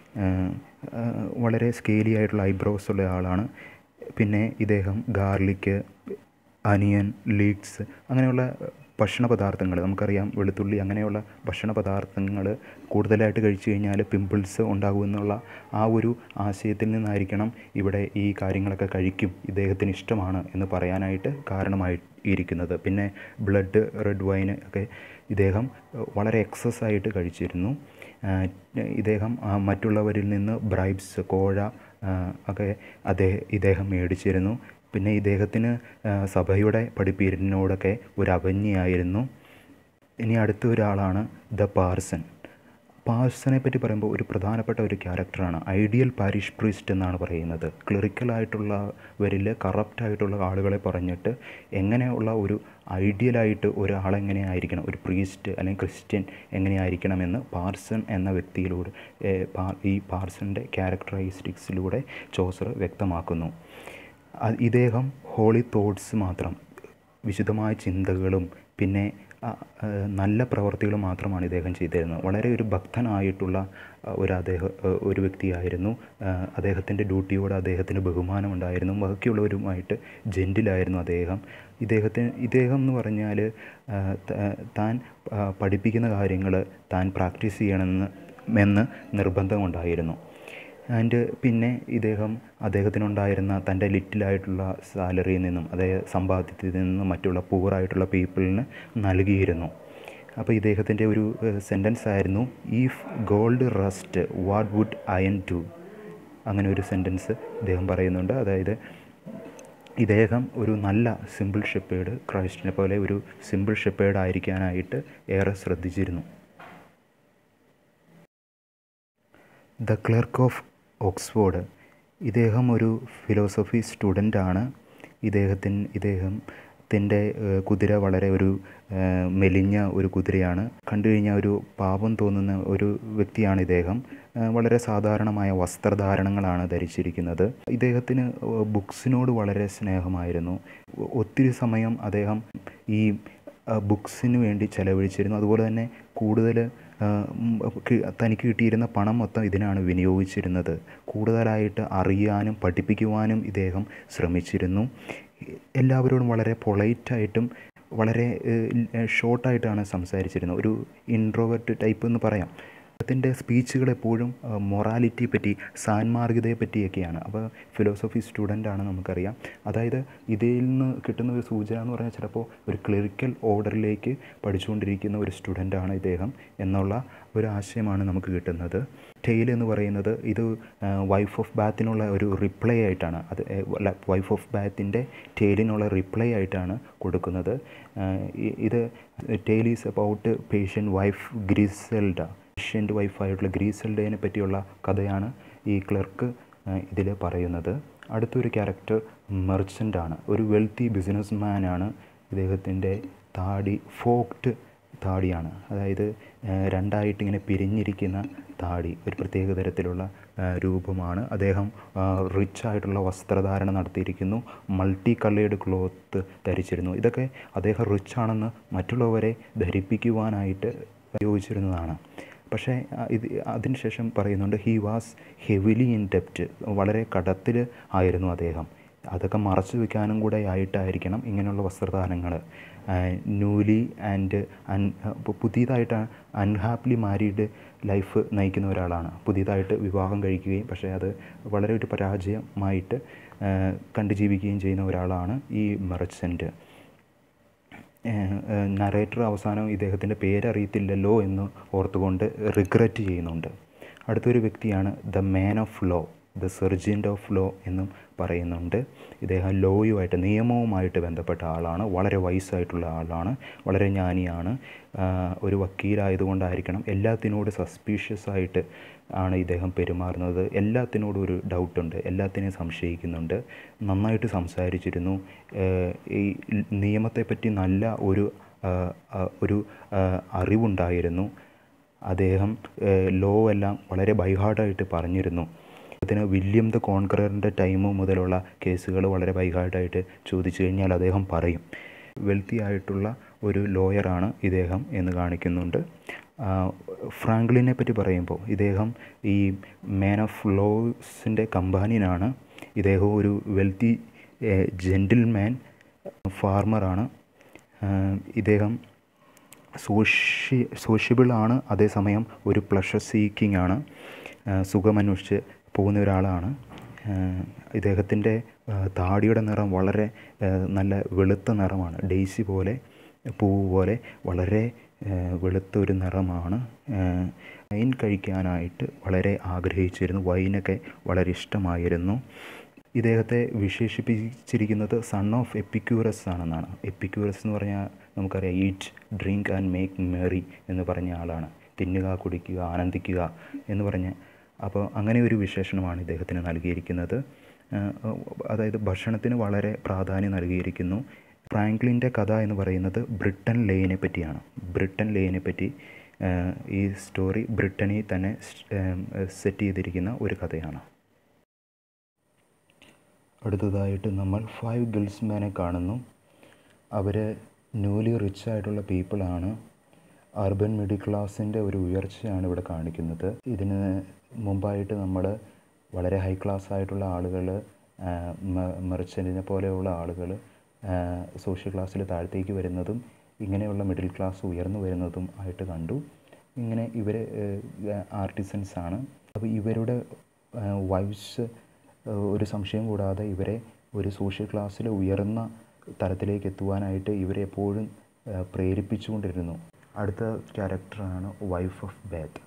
വളരെ സ്കെയിലി ആയിട്ടുള്ള ഐബ്രോസ് ഉള്ള ആളാണ് പിന്നെ ഇദ്ദേഹം ഗാർലിക്ക് അനിയൻ ലീക്സ് അങ്ങനെയുള്ള ഭക്ഷണ പദാർത്ഥങ്ങൾ നമുക്കറിയാം വെളുത്തുള്ളി അങ്ങനെയുള്ള ഭക്ഷണ പദാർത്ഥങ്ങൾ കൂടുതലായിട്ട് കഴിച്ചു കഴിഞ്ഞാൽ പിമ്പിൾസ് ഉണ്ടാകുമെന്നുള്ള ആ ഒരു ആശയത്തിൽ നിന്നായിരിക്കണം ഇവിടെ ഈ കാര്യങ്ങളൊക്കെ കഴിക്കും ഇദ്ദേഹത്തിന് ഇഷ്ടമാണ് എന്ന് പറയാനായിട്ട് കാരണമായി ഇരിക്കുന്നത് പിന്നെ ബ്ലഡ് റെഡ് വൈൻ ഒക്കെ ഇദ്ദേഹം വളരെ എക്സസ് ആയിട്ട് കഴിച്ചിരുന്നു ഇദ്ദേഹം മറ്റുള്ളവരിൽ നിന്ന് ബ്രൈബ്സ് കോഴ ഒക്കെ അദ്ദേഹം ഇദ്ദേഹം മേടിച്ചിരുന്നു പിന്നെ ഇദ്ദേഹത്തിന് സഭയുടെ പഠിപ്പീരിനോടൊക്കെ ഒരു അവജ്ഞയായിരുന്നു ഇനി അടുത്ത ഒരാളാണ് ദ പാർസൺ പാർസനെ പറ്റി പറയുമ്പോൾ ഒരു പ്രധാനപ്പെട്ട ഒരു ക്യാരക്ടറാണ് ഐഡിയൽ പാരിഷ് പ്രീസ്റ്റ് എന്നാണ് പറയുന്നത് ക്ലറിക്കലായിട്ടുള്ളവരിൽ കറപ്റ്റായിട്ടുള്ള ആളുകളെ പറഞ്ഞിട്ട് എങ്ങനെയുള്ള ഒരു ഐഡിയലായിട്ട് ഒരാളെങ്ങനെ ആയിരിക്കണം ഒരു പ്രീസ്റ്റ് അല്ലെങ്കിൽ ക്രിസ്ത്യൻ എങ്ങനെയായിരിക്കണമെന്ന് പാർസൺ എന്ന വ്യക്തിയിലൂടെ ഈ പാർസൻ്റെ ക്യാരക്ടറൈസ്റ്റിക്സിലൂടെ ചോസർ വ്യക്തമാക്കുന്നു ഇദ്ദേഹം ഹോളി തോട്ട്സ് മാത്രം വിശുദ്ധമായ ചിന്തകളും പിന്നെ നല്ല പ്രവർത്തികൾ മാത്രമാണ് ഇദ്ദേഹം ചെയ്തിരുന്നത് വളരെ ഒരു ഭക്തനായിട്ടുള്ള ഒരു അദ്ദേഹം ഒരു വ്യക്തിയായിരുന്നു അദ്ദേഹത്തിൻ്റെ ഡ്യൂട്ടിയോട് അദ്ദേഹത്തിന് ബഹുമാനമുണ്ടായിരുന്നു ബാക്കിയുള്ളവരുമായിട്ട് ജെൻറ്റിലായിരുന്നു അദ്ദേഹം ഇദ്ദേഹത്തിന് ഇദ്ദേഹം എന്ന് പറഞ്ഞാൽ താൻ പഠിപ്പിക്കുന്ന കാര്യങ്ങൾ താൻ പ്രാക്ടീസ് ചെയ്യണമെന്ന് എന്ന് നിർബന്ധമുണ്ടായിരുന്നു ആൻഡ് പിന്നെ ഇദ്ദേഹം അദ്ദേഹത്തിനുണ്ടായിരുന്ന തൻ്റെ ലിറ്റിലായിട്ടുള്ള സാലറിയിൽ നിന്നും അതായത് സമ്പാദ്യത്തിൽ നിന്നും മറ്റുള്ള പൂറായിട്ടുള്ള പീപ്പിളിന് നൽകിയിരുന്നു അപ്പോൾ ഇദ്ദേഹത്തിൻ്റെ ഒരു സെൻറ്റൻസ് ആയിരുന്നു if gold rust what would iron do അങ്ങനെ ഒരു സെൻറ്റൻസ് ഇദ്ദേഹം പറയുന്നുണ്ട് അതായത് ഇദ്ദേഹം ഒരു നല്ല സിമ്പിൾ ഷെപ്പേഡ് ക്രൈസ്റ്റിനെ പോലെ ഒരു സിമ്പിൾ ഷെപ്പേഡ് ആയിരിക്കാനായിട്ട് ഏറെ ശ്രദ്ധിച്ചിരുന്നു ദ ക്ലർക്ക് ഓഫ് ഓക്സ്ഫോർഡ് ഇദ്ദേഹം ഒരു ഫിലോസഫി സ്റ്റുഡൻ്റാണ് ഇദ്ദേഹത്തിന് ഇദ്ദേഹത്തിൻ്റെ കുതിര വളരെ ഒരു മെലിഞ്ഞ ഒരു കുതിരയാണ് കണ്ടു കഴിഞ്ഞാൽ ഒരു പാപം തോന്നുന്ന ഒരു വ്യക്തിയാണ് ഇദ്ദേഹം വളരെ സാധാരണമായ വസ്ത്രധാരണങ്ങളാണ് ധരിച്ചിരിക്കുന്നത് ഇദ്ദേഹത്തിന് ബുക്സിനോട് വളരെ സ്നേഹമായിരുന്നു ഒത്തിരി സമയം അദ്ദേഹം ഈ ബുക്സിന് വേണ്ടി ചെലവഴിച്ചിരുന്നു അതുപോലെ തന്നെ കൂടുതൽ തനിക്ക് കിട്ടിയിരുന്ന പണം മൊത്തം ഇതിനാണ് വിനിയോഗിച്ചിരുന്നത് കൂടുതലായിട്ട് അറിയാനും പഠിപ്പിക്കുവാനും ഇദ്ദേഹം ശ്രമിച്ചിരുന്നു എല്ലാവരോടും വളരെ പൊളൈറ്റായിട്ടും വളരെ ഷോർട്ടായിട്ടാണ് സംസാരിച്ചിരുന്നത് ഒരു ഇൻട്രോവേർട്ട് ടൈപ്പ് എന്ന് പറയാം അദ്ദേഹത്തിൻ്റെ സ്പീച്ചുകൾ എപ്പോഴും മൊറാലിറ്റിയെ പറ്റി സാൻമാർഗികതയെ പറ്റിയൊക്കെയാണ് അപ്പോൾ ഫിലോസഫി സ്റ്റുഡൻ്റ് ആണ് നമുക്കറിയാം അതായത് ഇതിൽ നിന്ന് കിട്ടുന്ന ഒരു സൂചന എന്ന് പറഞ്ഞാൽ ചിലപ്പോൾ ഒരു ക്ലറിക്കൽ ഓർഡറിലേക്ക് പഠിച്ചുകൊണ്ടിരിക്കുന്ന ഒരു സ്റ്റുഡൻ്റാണ് ഇദ്ദേഹം എന്നുള്ള ഒരു ആശയമാണ് നമുക്ക് കിട്ടുന്നത് ടെയിൽ എന്ന് പറയുന്നത് ഇത് വൈഫ് ഓഫ് ബാത്തിനുള്ള ഒരു റിപ്ലൈ ആയിട്ടാണ് അത് വൈഫ് ഓഫ് ബാത്തിൻ്റെ ടെയിലിനുള്ള റിപ്ലൈ ആയിട്ടാണ് കൊടുക്കുന്നത് ഇത് tale is about patient wife Griselda patient വൈഫായിട്ടുള്ള ഗ്രീസെൽഡേനെ പറ്റിയുള്ള കഥയാണ് ഈ ക്ലർക്ക് ഇതിൽ പറയുന്നത് അടുത്തൊരു ക്യാരക്ടർ മെർച്ചൻ്റ് ആണ് ഒരു വെൽത്തി ബിസിനസ് മാനാണ് ഇദ്ദേഹത്തിൻ്റെ താടി ഫോക്ഡ് താടിയാണ് അതായത് രണ്ടായിട്ട് ഇങ്ങനെ പിരിഞ്ഞിരിക്കുന്ന താടി ഒരു പ്രത്യേക തരത്തിലുള്ള രൂപമാണ് അദ്ദേഹം റിച്ച് ആയിട്ടുള്ള വസ്ത്രധാരണം നടത്തിയിരിക്കുന്നു മൾട്ടി കളേർഡ് ക്ലോത്ത് ധരിച്ചിരുന്നു ഇതൊക്കെ അദ്ദേഹം റിച്ച് ആണെന്ന് മറ്റുള്ളവരെ ധരിപ്പിക്കുവാനായിട്ട് ഉപയോഗിച്ചിരുന്നതാണ് പക്ഷേ ഇത് അതിനുശേഷം പറയുന്നുണ്ട് ഹി വാസ് ഹെവിലി ഇൻ ഡെപ്റ്റ് വളരെ കടത്തിൽ ആയിരുന്നു അദ്ദേഹം അതൊക്കെ മറച്ചു വെക്കാനും കൂടെ ആയിട്ടായിരിക്കണം ഇങ്ങനെയുള്ള വസ്ത്രധാരണങ്ങൾ ന്യൂലി ആൻഡ് അൻ പുതിയതായിട്ട് അൺഹാപ്പിലി മാരീഡ് ലൈഫ് നയിക്കുന്ന ഒരാളാണ് പുതിയതായിട്ട് വിവാഹം കഴിക്കുകയും പക്ഷേ അത് വളരെ ഒരു പരാജയമായിട്ട് കണ്ടു ജീവിക്കുകയും ചെയ്യുന്ന ഒരാളാണ് ഈ മെർച്ചൻ്റ് നറേറ്റർ അവസാനം ഇദ്ദേഹത്തിൻ്റെ പേരറിയത്തില്ലല്ലോ എന്ന് ഓർത്തുകൊണ്ട് റിഗ്രറ്റ് ചെയ്യുന്നുണ്ട് അടുത്തൊരു വ്യക്തിയാണ് the man of law the sergeant of law എന്നും പറയുന്നുണ്ട് ഇദ്ദേഹം ലോയുമായിട്ട് നിയമവുമായിട്ട് ബന്ധപ്പെട്ട ആളാണ് വളരെ വയസ്സായിട്ടുള്ള ആളാണ് വളരെ ജ്ഞാനിയാണ് ഒരു വക്കീലായതുകൊണ്ടായിരിക്കണം എല്ലാത്തിനോട് സസ്പീഷ്യസ് ആയിട്ട് ആണ് ഇദ്ദേഹം പെരുമാറുന്നത് എല്ലാത്തിനോടും ഒരു ഡൗട്ടുണ്ട് എല്ലാത്തിനെയും സംശയിക്കുന്നുണ്ട് നന്നായിട്ട് സംസാരിച്ചിരുന്നു ഈ നിയമത്തെപ്പറ്റി നല്ല ഒരു ഒരു അറിവുണ്ടായിരുന്നു അദ്ദേഹം ലോ എല്ലാം വളരെ ബൈഹാർഡായിട്ട് പറഞ്ഞിരുന്നു അതിന് വില്യം ദ കോൺക്രറിൻ്റെ ടൈം മുതലുള്ള കേസുകൾ വളരെ ബൈഹാർഡായിട്ട് ചോദിച്ചു കഴിഞ്ഞാൽ അദ്ദേഹം പറയും വെൽത്തി ആയിട്ടുള്ള ഒരു ലോയറാണ് ഇദ്ദേഹം എന്ന് കാണിക്കുന്നുണ്ട് ഫ്രാങ്ക്ലിനെ പറ്റി പറയുമ്പോൾ ഇദ്ദേഹം ഈ മാൻ ഓഫ് ലോസിൻ്റെ കമ്പാനിയനാണ് ഇദ്ദേഹം ഒരു വെൽത്തി ജെൻറ്റിൽമാൻ ഫാർമറാണ് ഇദ്ദേഹം സോഷ്യ സോഷ്യബിൾ ആണ് അതേസമയം ഒരു പ്ലഷർ സീക്കിംഗ് ആണ് സുഖമന്വേഷിച്ച് പോകുന്ന ഒരാളാണ് ഇദ്ദേഹത്തിൻ്റെ താടിയുടെ നിറം വളരെ നല്ല വെളുത്ത നിറമാണ് ഡെയ്സി പോലെ പൂവ് പോലെ വളരെ വെളുത്ത ഒരു നിറമാണ് വൈൻ കഴിക്കാനായിട്ട് വളരെ ആഗ്രഹിച്ചിരുന്നു വൈനൊക്കെ വളരെ ഇഷ്ടമായിരുന്നു ഇദ്ദേഹത്തെ വിശേഷിപ്പിച്ചിരിക്കുന്നത് സൺ ഓഫ് എപ്പിക്യൂറസ് ആണെന്നാണ് എപ്പിക്യൂറസ് എന്ന് പറഞ്ഞാൽ നമുക്കറിയാം eat drink and make merry എന്ന് പറഞ്ഞ ആളാണ് തിന്നുക കുടിക്കുക ആനന്ദിക്കുക എന്ന് പറഞ്ഞ് അപ്പോൾ അങ്ങനെ ഒരു വിശേഷണമാണ് ഇദ്ദേഹത്തിന് നൽകിയിരിക്കുന്നത് അതായത് ഭക്ഷണത്തിന് വളരെ പ്രാധാന്യം നൽകിയിരിക്കുന്നു ഫ്രാങ്ക്ലിൻ്റെ കഥ എന്ന് പറയുന്നത് ബ്രിട്ടൻ ലേനെ പറ്റിയാണ് ബ്രിട്ടൻ ലേനെ പറ്റി ഈ സ്റ്റോറി ബ്രിട്ടനിൽ തന്നെ സെറ്റ് ചെയ്തിരിക്കുന്ന ഒരു കഥയാണ് അടുത്തതായിട്ട് നമ്മൾ ഫൈവ് ഗിൾസ്മാനെ കാണുന്നു അവർ ന്യൂലി റിച്ച് ആയിട്ടുള്ള പീപ്പിളാണ് അർബൻ മിഡിൽ ക്ലാസ്സിൻ്റെ ഒരു ഉയർച്ചയാണ് ഇവിടെ കാണിക്കുന്നത് ഇതിന് മുമ്പായിട്ട് നമ്മൾ വളരെ ഹൈ ക്ലാസ് ആയിട്ടുള്ള ആളുകൾ മെർച്ചൻറ്റിനെ പോലെയുള്ള ആളുകൾ സോഷ്യൽ ക്ലാസ്സിൽ താഴത്തേക്ക് വരുന്നതും ഇങ്ങനെയുള്ള മിഡിൽ ക്ലാസ് ഉയർന്നു വരുന്നതും ആയിട്ട് കണ്ടു ഇങ്ങനെ ഇവർ ആർട്ടിസൻസ് ആണ് അപ്പോൾ ഇവരുടെ വൈഫ്സ് ഒരു സംശയം കൂടാതെ ഇവരെ ഒരു സോഷ്യൽ ക്ലാസ്സിൽ ഉയർന്ന തലത്തിലേക്ക് എത്തുവാനായിട്ട് ഇവരെ എപ്പോഴും പ്രേരിപ്പിച്ചുകൊണ്ടിരുന്നു അടുത്ത ക്യാരക്ടറാണ് wife of Bath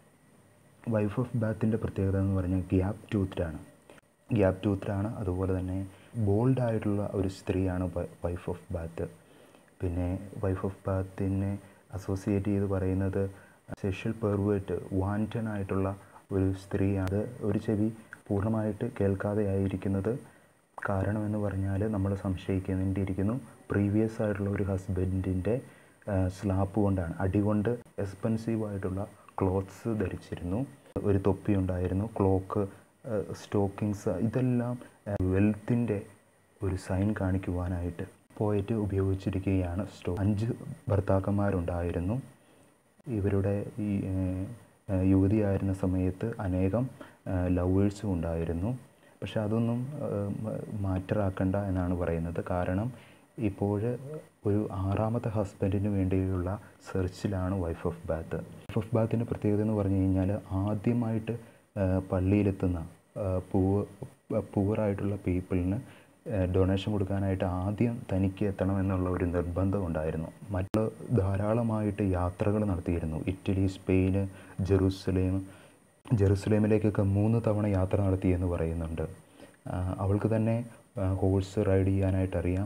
wife of ബാത്തിൻ്റെ പ്രത്യേകത എന്ന് പറഞ്ഞാൽ ഗ്യാപ്പ് ടൂത്ത്ഡാണ് ഗ്യാപ്പ് ടൂത്ത്ഡാണ് അതുപോലെ തന്നെ ബോൾഡ് ആയിട്ടുള്ള ഒരു സ്ത്രീയാണ് വൈഫ് ഓഫ് ബാത്ത് പിന്നെ വൈഫ് ഓഫ് ബാത്തിനെ അസോസിയേറ്റ് ചെയ്ത് പറയുന്നത് സെഷ്യൽ പെർവേർട്ട് വാൻറ്റൺ ആയിട്ടുള്ള ഒരു സ്ത്രീയാണ് ഒരു ചെവി പൂർണ്ണമായിട്ട് കേൾക്കാതെ ആയിരിക്കുന്നത് കാരണമെന്ന് പറഞ്ഞാൽ നമ്മൾ സംശയിക്കേണ്ടിയിരിക്കുന്നു പ്രീവിയസ് ആയിട്ടുള്ള ഒരു ഹസ്ബൻഡിൻ്റെ സ്ലാപ്പ് കൊണ്ടാണ് അടികൊണ്ട് എക്സ്പെൻസീവ് ആയിട്ടുള്ള ക്ലോത്ത്സ് ധരിച്ചിരുന്നു ഒരു തൊപ്പി ഉണ്ടായിരുന്നു ക്ലോക്ക് സ്റ്റോക്കിങ്സ് ഇതെല്ലാം വെൽത്തിൻ്റെ ഒരു സൈൻ കാണിക്കുവാനായിട്ട് പോയിട്ട് ഉപയോഗിച്ചിരിക്കുകയാണ് സ്റ്റോ അഞ്ച് ഭർത്താക്കന്മാരുണ്ടായിരുന്നു ഇവരുടെ ഈ യുവതിയായിരുന്ന സമയത്ത് അനേകം ലവേഴ്സും ഉണ്ടായിരുന്നു പക്ഷെ അതൊന്നും മാറ്ററാക്കണ്ട എന്നാണ് പറയുന്നത് കാരണം ഇപ്പോൾ ഒരു ആറാമത്തെ ഹസ്ബൻഡിന് വേണ്ടിയുള്ള സെർച്ചിലാണ് wife of Bath wife of ബാത്തിൻ്റെ പ്രത്യേകത എന്ന് പറഞ്ഞു കഴിഞ്ഞാൽ ആദ്യമായിട്ട് പള്ളിയിലെത്തുന്ന പൂവ് പൂവറായിട്ടുള്ള പീപ്പിളിന് ഡൊണേഷൻ കൊടുക്കാനായിട്ട് ആദ്യം തനിക്ക് എത്തണം എന്നുള്ള ഒരു നിർബന്ധം ഉണ്ടായിരുന്നു മറ്റുള്ള ധാരാളമായിട്ട് യാത്രകൾ നടത്തിയിരുന്നു ഇറ്റലി സ്പെയിന് ജെറൂസലേം ജെറുസലേമിലേക്കൊക്കെ മൂന്ന് തവണ യാത്ര നടത്തി എന്ന് പറയുന്നുണ്ട് അവൾക്ക് തന്നെ ഹോഴ്സ് റൈഡ് ചെയ്യാനായിട്ട് അറിയാം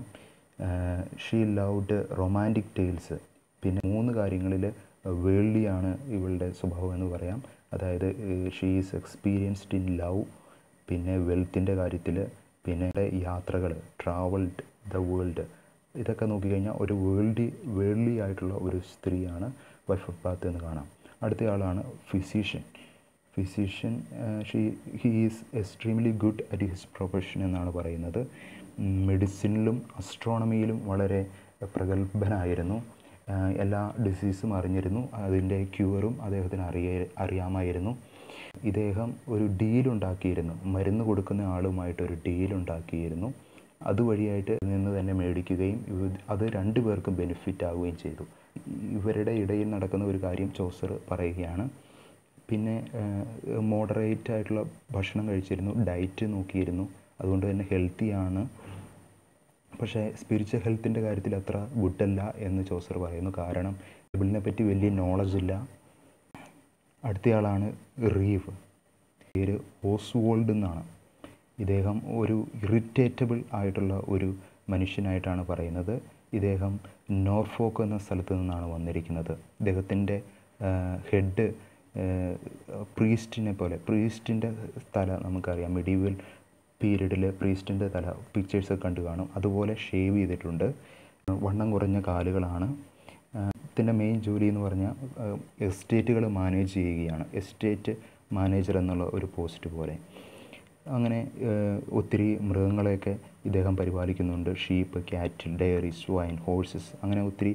ഷീ ലൗഡ് റൊമാൻറ്റിക് ടെയിൽസ് പിന്നെ മൂന്ന് കാര്യങ്ങളിൽ വേൾഡിയാണ് ഇവളുടെ സ്വഭാവം എന്ന് പറയാം അതായത് she is experienced in love പിന്നെ വെൽത്തിൻ്റെ കാര്യത്തിൽ പിന്നെ യാത്രകൾ ട്രാവൽഡ് ദ വേൾഡ് ഇതൊക്കെ നോക്കിക്കഴിഞ്ഞാൽ ഒരു വേൾഡി വേൾഡി ആയിട്ടുള്ള ഒരു സ്ത്രീയാണ് വൈഫ് ഓഫ് ബാത്ത് എന്ന് കാണാം അടുത്ത ആളാണ് physician physician she he is extremely good at his profession എന്നാണ് പറയുന്നത് മെഡിസിനിലും അസ്ട്രോണമിയിലും വളരെ പ്രഗത്ഭനായിരുന്നു എല്ലാ ഡിസീസും അറിഞ്ഞിരുന്നു അതിൻ്റെ ക്യൂറും അദ്ദേഹത്തിന് അറിയ അറിയാമായിരുന്നു ഇദ്ദേഹം ഒരു ഡീലുണ്ടാക്കിയിരുന്നു മരുന്ന് കൊടുക്കുന്ന ആളുമായിട്ട് ഒരു ഡീലുണ്ടാക്കിയിരുന്നു അതുവഴിയായിട്ട് നിന്ന് തന്നെ മേടിക്കുകയും അത് രണ്ടു പേർക്കും ബെനിഫിറ്റ് ആവുകയും ചെയ്തു ഇവരുടെ ഇടയിൽ നടക്കുന്ന ഒരു കാര്യം ചോസർ പറയുകയാണ് പിന്നെ മോഡറേറ്റ് ആയിട്ടുള്ള ഭക്ഷണം കഴിച്ചിരുന്നു ഡയറ്റ് നോക്കിയിരുന്നു അതുകൊണ്ട് തന്നെ ഹെൽത്തിയാണ് പക്ഷേ സ്പിരിച്വൽ ഹെൽത്തിൻ്റെ കാര്യത്തിൽ അത്ര ഗുഡല്ല എന്ന് ചോസർ പറയുന്നു കാരണം ബൈബിളിനെ പറ്റി വലിയ നോളജ് ഇല്ല അടുത്തയാളാണ് റീവ് പേര് ഓസ്വോൾഡ് എന്നാണ് ഇദ്ദേഹം ഒരു ഇറിറ്റേറ്റബിൾ ആയിട്ടുള്ള ഒരു മനുഷ്യനായിട്ടാണ് പറയുന്നത് ഇദ്ദേഹം നോർഫോക്ക് എന്ന സ്ഥലത്ത് നിന്നാണ് വന്നിരിക്കുന്നത് ഇദ്ദേഹത്തിൻ്റെ ഹെഡ് പ്രീസ്റ്റിനെ പോലെ പ്രീസ്റ്റിൻ്റെ തല നമുക്കറിയാം മെഡീവൽ പീരീഡിൽ പ്രീസ്റ്റിൻ്റെ തല പിക്ചേഴ്സൊക്കെ കണ്ടു കാണും അതുപോലെ ഷേവ് ചെയ്തിട്ടുണ്ട് വണ്ണം കുറഞ്ഞ കാലുകളാണ് ഇതിൻ്റെ മെയിൻ ജോലി എന്ന് പറഞ്ഞാൽ എസ്റ്റേറ്റുകൾ മാനേജ് ചെയ്യുകയാണ് എസ്റ്റേറ്റ് മാനേജർ എന്നുള്ള ഒരു പോസ്റ്റ് പോലെ അങ്ങനെ ഒത്തിരി മൃഗങ്ങളെയൊക്കെ ഇദ്ദേഹം പരിപാലിക്കുന്നുണ്ട് sheep cat dairy swine horses അങ്ങനെ ഒത്തിരി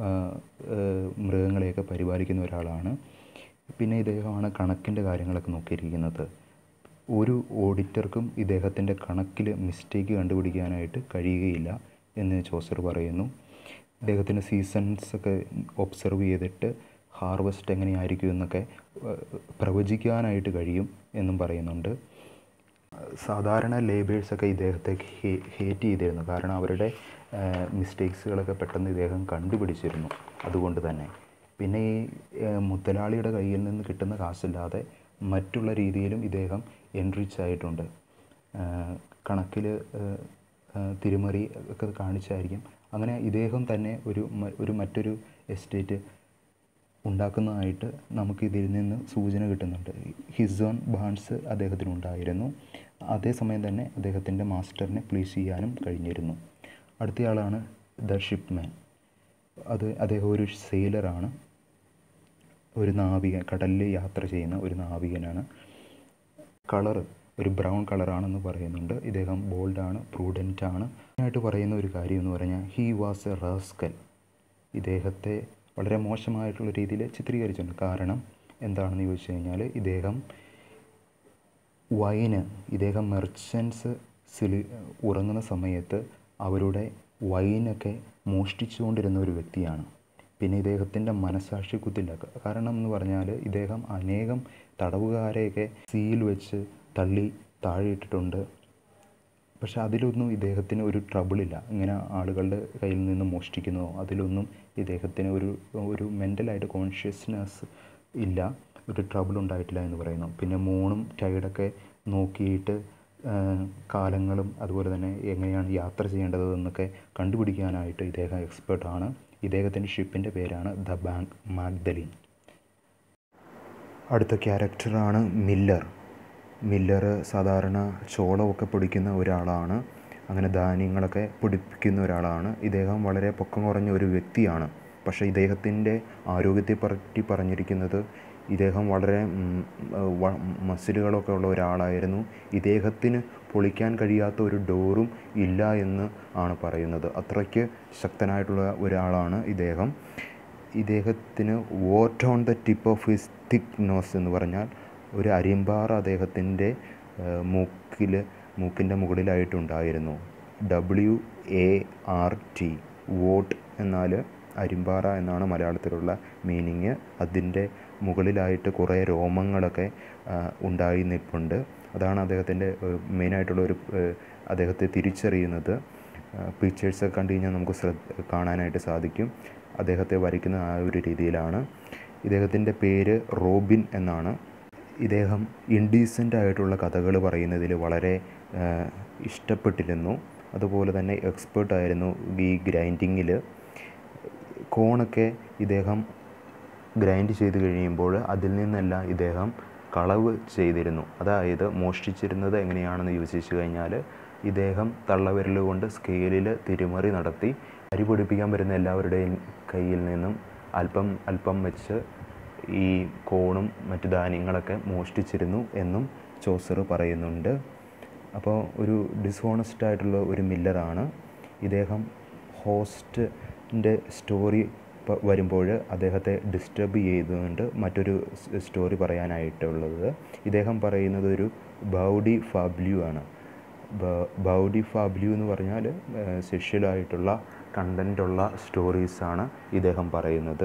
മൃഗങ്ങളെയൊക്കെ പരിപാലിക്കുന്ന ഒരാളാണ് പിന്നെ ഇദ്ദേഹമാണ് കണക്കിൻ്റെ കാര്യങ്ങളൊക്കെ നോക്കിയിരിക്കുന്നത് ഒരു ഓഡിറ്റർക്കും ഇദ്ദേഹത്തിൻ്റെ കണക്കിൽ മിസ്റ്റേക്ക് കണ്ടുപിടിക്കാനായിട്ട് കഴിയുകയില്ല എന്ന് ചോസർ പറയുന്നു ഇദ്ദേഹത്തിന് സീസൺസ് ഒക്കെ ഒബ്സർവ് ചെയ്തിട്ട് ഹാർവസ്റ്റ് എങ്ങനെയായിരിക്കും എന്നൊക്കെ പ്രവചിക്കാനായിട്ട് കഴിയും എന്നും പറയുന്നുണ്ട് സാധാരണ ലേബേഴ്സൊക്കെ ഇദ്ദേഹത്തെ ഹേറ്റ് ചെയ്തിരുന്നു കാരണം അവരുടെ മിസ്റ്റേക്സുകളൊക്കെ പെട്ടെന്ന് ഇദ്ദേഹം കണ്ടുപിടിച്ചിരുന്നു അതുകൊണ്ട് തന്നെ പിന്നെ ഈ മുതലാളിയുടെ കയ്യിൽ നിന്ന് കിട്ടുന്ന കാശില്ലാതെ മറ്റുള്ള രീതിയിലും ഇദ്ദേഹം എൻറിച്ച് ആയിട്ടുണ്ട് കണക്കിൽ തിരുമറി ഒക്കെ കാണിച്ചായിരിക്കും അങ്ങനെ ഇദ്ദേഹം തന്നെ ഒരു ഒരു മറ്റൊരു എസ്റ്റേറ്റ് ഉണ്ടാക്കുന്നതായിട്ട് നമുക്ക് ഇതിൽ നിന്ന് സൂചന കിട്ടുന്നുണ്ട് ഹിസോൺ ബാൺസ് അദ്ദേഹത്തിനുണ്ടായിരുന്നു അതേസമയം തന്നെ അദ്ദേഹത്തിൻ്റെ മാസ്റ്ററിനെ പ്ലീസ് ചെയ്യാനും കഴിഞ്ഞിരുന്നു അടുത്തയാളാണ് ദ ഷിപ്പ്മാൻ അത് അദ്ദേഹം ഒരു സെയിലറാണ് ഒരു നാവികൻ കടലിൽ യാത്ര ചെയ്യുന്ന ഒരു നാവികനാണ് കളറ് ഒരു ബ്രൗൺ കളറാണെന്ന് പറയുന്നുണ്ട് ഇദ്ദേഹം ബോൾഡാണ് പ്രൂഡൻ്റ് ആണ് ആയിട്ട് പറയുന്ന ഒരു കാര്യം എന്ന് പറഞ്ഞാൽ ഹീ വാസ് എ റാസ്കൽ ഇദ്ദേഹത്തെ വളരെ മോശമായിട്ടുള്ള രീതിയിൽ ചിത്രീകരിച്ചിട്ടുണ്ട് കാരണം എന്താണെന്ന് ചോദിച്ചു കഴിഞ്ഞാൽ ഇദ്ദേഹം വൈന് ഇദ്ദേഹം മെർച്ചൻസ് സിലി ഉറങ്ങുന്ന സമയത്ത് അവരുടെ വൈനൊക്കെ മോഷ്ടിച്ചുകൊണ്ടിരുന്ന ഒരു വ്യക്തിയാണ് പിന്നെ ഇദ്ദേഹത്തിൻ്റെ മനസാക്ഷി കുത്തില്ല കാരണം എന്ന് പറഞ്ഞാൽ ഇദ്ദേഹം അനേകം തടവുകാരെയൊക്കെ സീൽ വെച്ച് തള്ളി താഴെ ഇട്ടിട്ടുണ്ട് പക്ഷെ അതിലൊന്നും ഇദ്ദേഹത്തിന് ഒരു ട്രബിളില്ല ഇങ്ങനെ ആളുകളുടെ കയ്യിൽ നിന്ന് മോഷ്ടിക്കുന്നതോ അതിലൊന്നും ഇദ്ദേഹത്തിന് ഒരു ഒരു മെൻ്റലായിട്ട് കോൺഷ്യസ്നെസ് ഇല്ല ഒരു ട്രബിൾ ഉണ്ടായിട്ടില്ല എന്ന് പറയുന്നു പിന്നെ മൂണും ടൈഡൊക്കെ നോക്കിയിട്ട് കാലങ്ങളും അതുപോലെ തന്നെ എങ്ങനെയാണ് യാത്ര ചെയ്യേണ്ടത് എന്നൊക്കെ കണ്ടുപിടിക്കാനായിട്ട് ഇദ്ദേഹം എക്സ്പേർട്ടാണ് ഇദ്ദേഹത്തിൻ്റെ ഷിപ്പിൻ്റെ പേരാണ് ദ ബാങ്ക് മാഗ്ദലിൻ അടുത്ത ക്യാരക്ടറാണ് മില്ലർ മില്ലർ സാധാരണ ചോളമൊക്കെ പൊടിക്കുന്ന ഒരാളാണ് അങ്ങനെ ധാന്യങ്ങളൊക്കെ പൊടിപ്പിക്കുന്ന ഒരാളാണ് ഇദ്ദേഹം വളരെ പൊക്കം കുറഞ്ഞ ഒരു വ്യക്തിയാണ് പക്ഷേ ഇദ്ദേഹത്തിൻ്റെ ആരോഗ്യത്തെ പറ്റി പറഞ്ഞിരിക്കുന്നത് ഇദ്ദേഹം വളരെ മസിലുകളൊക്കെ ഉള്ള ഒരാളായിരുന്നു ഇദ്ദേഹത്തിന് പൊളിക്കാൻ കഴിയാത്ത ഒരു ഡോറും ഇല്ല എന്ന് ആണ് പറയുന്നത് അത്രയ്ക്ക് ശക്തനായിട്ടുള്ള ഒരാളാണ് ഇദ്ദേഹം ഇദ്ദേഹത്തിന് wart on the tip of his thick nose എന്ന് പറഞ്ഞാൽ ഒരു അരിമ്പാറ അദ്ദേഹത്തിൻ്റെ മൂക്കിൽ മൂക്കിൻ്റെ മുകളിലായിട്ടുണ്ടായിരുന്നു W A R T wart എന്നാൽ അരിമ്പാറ എന്നാണ് മലയാളത്തിലുള്ള മീനിങ് അതിൻ്റെ മുകളിലായിട്ട് കുറേ രോമങ്ങളൊക്കെ ഉണ്ടായി നിൽപ്പുണ്ട് അതാണ് അദ്ദേഹത്തിൻ്റെ മെയിനായിട്ടുള്ള ഒരു അദ്ദേഹത്തെ തിരിച്ചറിയുന്നത് പിക്ചേഴ്സൊക്കെ കണ്ടു കഴിഞ്ഞാൽ നമുക്ക് ശ്രദ്ധ കാണാനായിട്ട് സാധിക്കും അദ്ദേഹത്തെ വരയ്ക്കുന്ന ആ ഒരു രീതിയിലാണ് ഇദ്ദേഹത്തിൻ്റെ പേര് റോബിൻ എന്നാണ് ഇദ്ദേഹം ഇൻഡീസൻ്റ് ആയിട്ടുള്ള കഥകൾ പറയുന്നതിൽ വളരെ ഇഷ്ടപ്പെട്ടിരുന്നു അതുപോലെ തന്നെ എക്സ്പേർട്ടായിരുന്നു ഈ ഗ്രൈൻഡിങ്ങിൽ കോണൊക്കെ ഇദ്ദേഹം ഗ്രൈൻഡ് ചെയ്ത് കഴിയുമ്പോൾ അതിൽ നിന്നെല്ലാം ഇദ്ദേഹം കളവ് ചെയ്തിരുന്നു അതായത് മോഷ്ടിച്ചിരുന്നത് എങ്ങനെയാണെന്ന് ചോദിച്ചു കഴിഞ്ഞാൽ ഇദ്ദേഹം തള്ളവിരൽ കൊണ്ട് സ്കെയിലിൽ തിരുമറി നടത്തി അരി പൊടിപ്പിക്കാൻ വരുന്ന എല്ലാവരുടെയും കയ്യിൽ നിന്നും അല്പം അല്പം വെച്ച് ഈ കോണും മറ്റു ധാന്യങ്ങളൊക്കെ മോഷ്ടിച്ചിരുന്നു എന്നും ചോസർ പറയുന്നുണ്ട് അപ്പോൾ ഒരു ഡിസ്ഹോണസ്റ്റ് ആയിട്ടുള്ള ഒരു മില്ലറാണ് ഇദ്ദേഹം ഹോസ്റ്റിൻ്റെ സ്റ്റോറി വരുമ്പോൾ അദ്ദേഹത്തെ ഡിസ്റ്റർബ് ചെയ്തുകൊണ്ട് മറ്റൊരു സ്റ്റോറി പറയാനായിട്ടുള്ളത് ഇദ്ദേഹം പറയുന്നത് ഒരു ബൗഡി ഫാബ്ല്യു ആണ് ബൗഡി ഫാബ്ല്യു എന്ന് പറഞ്ഞാൽ സെഷ്യലായിട്ടുള്ള കണ്ടൻ്റുള്ള സ്റ്റോറീസാണ് ഇദ്ദേഹം പറയുന്നത്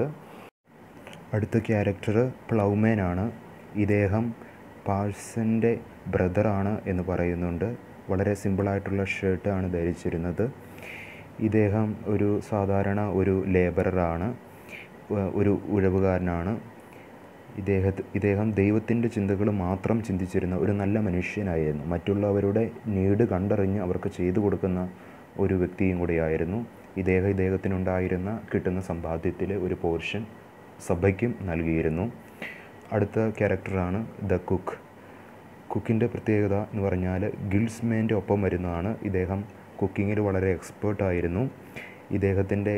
അടുത്ത ക്യാരക്ടർ പ്ലൗമേൻ ആണ് ഇദ്ദേഹം പാഴ്സൻ്റെ ബ്രദറാണ് എന്ന് പറയുന്നുണ്ട് വളരെ സിമ്പിളായിട്ടുള്ള ഷർട്ടാണ് ധരിച്ചിരുന്നത് ഇദ്ദേഹം ഒരു സാധാരണ ഒരു ലേബററാണ് ഒരു ഉഴവുകാരനാണ് ഇദ്ദേഹത്തെ ഇദ്ദേഹം ദൈവത്തിൻ്റെ ചിന്തകൾ മാത്രം ചിന്തിച്ചിരുന്ന ഒരു നല്ല മനുഷ്യനായിരുന്നു മറ്റുള്ളവരുടെ നീട് കണ്ടറിഞ്ഞ് അവർക്ക് ചെയ്തു കൊടുക്കുന്ന ഒരു വ്യക്തിയും കൂടിയായിരുന്നു ഇദ്ദേഹം ഇദ്ദേഹത്തിനുണ്ടായിരുന്ന കിട്ടുന്ന സമ്പാദ്യത്തിൽ ഒരു പോർഷൻ സഭയ്ക്കും നൽകിയിരുന്നു അടുത്ത ക്യാരക്ടറാണ് ദ കുക്ക് കുക്കിൻ്റെ പ്രത്യേകത എന്ന് പറഞ്ഞാൽ ഗിൽസ്മേൻ്റെ ഒപ്പം വരുന്നതാണ് ഇദ്ദേഹം കുക്കിങ്ങിൽ വളരെ എക്സ്പേർട്ടായിരുന്നു ഇദ്ദേഹത്തിൻ്റെ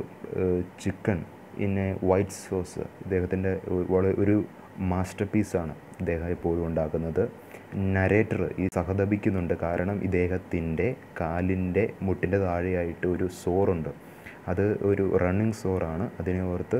ചിക്കൻ ഇന്നെ വൈറ്റ് സോസ് ഇദ്ദേഹത്തിൻ്റെ ഒരു മാസ്റ്റർ പീസാണ് ഇദ്ദേഹം എപ്പോഴും ഉണ്ടാക്കുന്നത് നരേറ്റർ ഈ സഹതപിക്കുന്നുണ്ട് കാരണം ഇദ്ദേഹത്തിൻ്റെ കാലിൻ്റെ മുട്ടിൻ്റെ താഴെയായിട്ട് ഒരു സോറുണ്ട് അത് ഒരു റണ്ണിങ് സോറാണ് അതിനെ ഓർത്ത്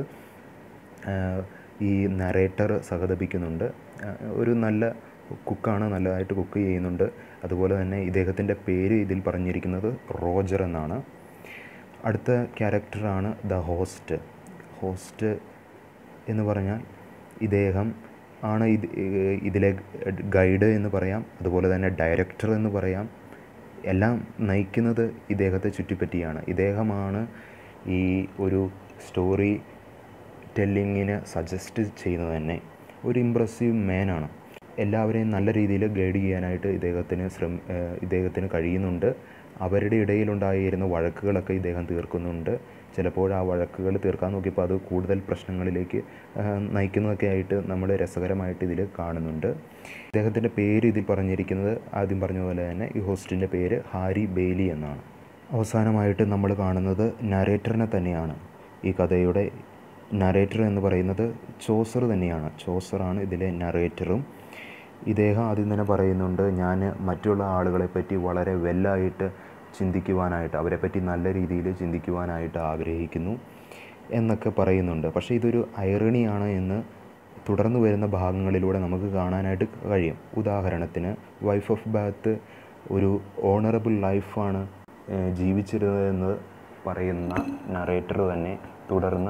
ഈ നരേറ്റർ സഹതപിക്കുന്നുണ്ട് ഒരു നല്ല കുക്കാണ് നല്ലതായിട്ട് കുക്ക് ചെയ്യുന്നുണ്ട് അതുപോലെ തന്നെ ഇദ്ദേഹത്തിൻ്റെ പേര് ഇതിൽ പറഞ്ഞിരിക്കുന്നത് റോജർ എന്നാണ് അടുത്ത ക്യാരക്ടറാണ് ദ ഹോസ്റ്റ് ഹോസ്റ്റ് എന്ന് പറഞ്ഞാൽ ഇദ്ദേഹം ആണ് ഇത് ഇതിലെ ഗൈഡ് എന്ന് പറയാം അതുപോലെ തന്നെ ഡയറക്ടർ എന്ന് പറയാം എല്ലാം നയിക്കുന്നത് ഇദ്ദേഹത്തെ ചുറ്റിപ്പറ്റിയാണ് ഇദ്ദേഹമാണ് ഈ ഒരു സ്റ്റോറി ടെല്ലിങ്ങിന് സജസ്റ്റ് ചെയ്യുന്നത് തന്നെ ഒരു ഇമ്പ്രസീവ് മാനാണ് എല്ലാവരെയും നല്ല രീതിയിൽ ഗൈഡ് ചെയ്യാനായിട്ട് ഇദ്ദേഹത്തിന് ശ്രമ ഇദ്ദേഹത്തിന് കഴിയുന്നുണ്ട് അവരുടെ ഇടയിലുണ്ടായിരുന്ന വഴക്കുകളൊക്കെ ഇദ്ദേഹം തീർക്കുന്നുണ്ട് ചിലപ്പോൾ ആ വഴക്കുകൾ തീർക്കാൻ നോക്കിയപ്പോൾ അത് കൂടുതൽ പ്രശ്നങ്ങളിലേക്ക് നയിക്കുന്നതൊക്കെ ആയിട്ട് നമ്മൾ രസകരമായിട്ട് ഇതിൽ കാണുന്നുണ്ട് ഇദ്ദേഹത്തിൻ്റെ പേര് ഇതിൽ പറഞ്ഞിരിക്കുന്നത് ആദ്യം പറഞ്ഞ പോലെ തന്നെ ഈ ഹോസ്റ്റിൻ്റെ പേര് ഹാരി ബെയ്ലി എന്നാണ് അവസാനമായിട്ട് നമ്മൾ കാണുന്നത് നരേറ്ററിനെ തന്നെയാണ് ഈ കഥയുടെ നരേറ്റർ എന്ന് പറയുന്നത് ചോസർ തന്നെയാണ് ചോസറാണ് ഇതിലെ നറേറ്ററും ഇദ്ദേഹം ആദ്യം തന്നെ പറയുന്നുണ്ട് ഞാൻ മറ്റുള്ള ആളുകളെ പറ്റി വളരെ വെല്ലായിട്ട് ചിന്തിക്കുവാനായിട്ട് അവരെപ്പറ്റി നല്ല രീതിയിൽ ചിന്തിക്കുവാനായിട്ട് ആഗ്രഹിക്കുന്നു എന്നൊക്കെ പറയുന്നുണ്ട് പക്ഷേ ഇതൊരു ഐറണിയാണ് എന്ന് തുടർന്ന് വരുന്ന ഭാഗങ്ങളിലൂടെ നമുക്ക് കാണാനായിട്ട് കഴിയും ഉദാഹരണത്തിന് വൈഫ് ഓഫ് ബാത്ത് ഒരു ഓണറബിൾ ലൈഫാണ് ജീവിച്ചിരുന്നതെന്ന് പറയുന്ന നറേറ്റർ തന്നെ തുടർന്ന്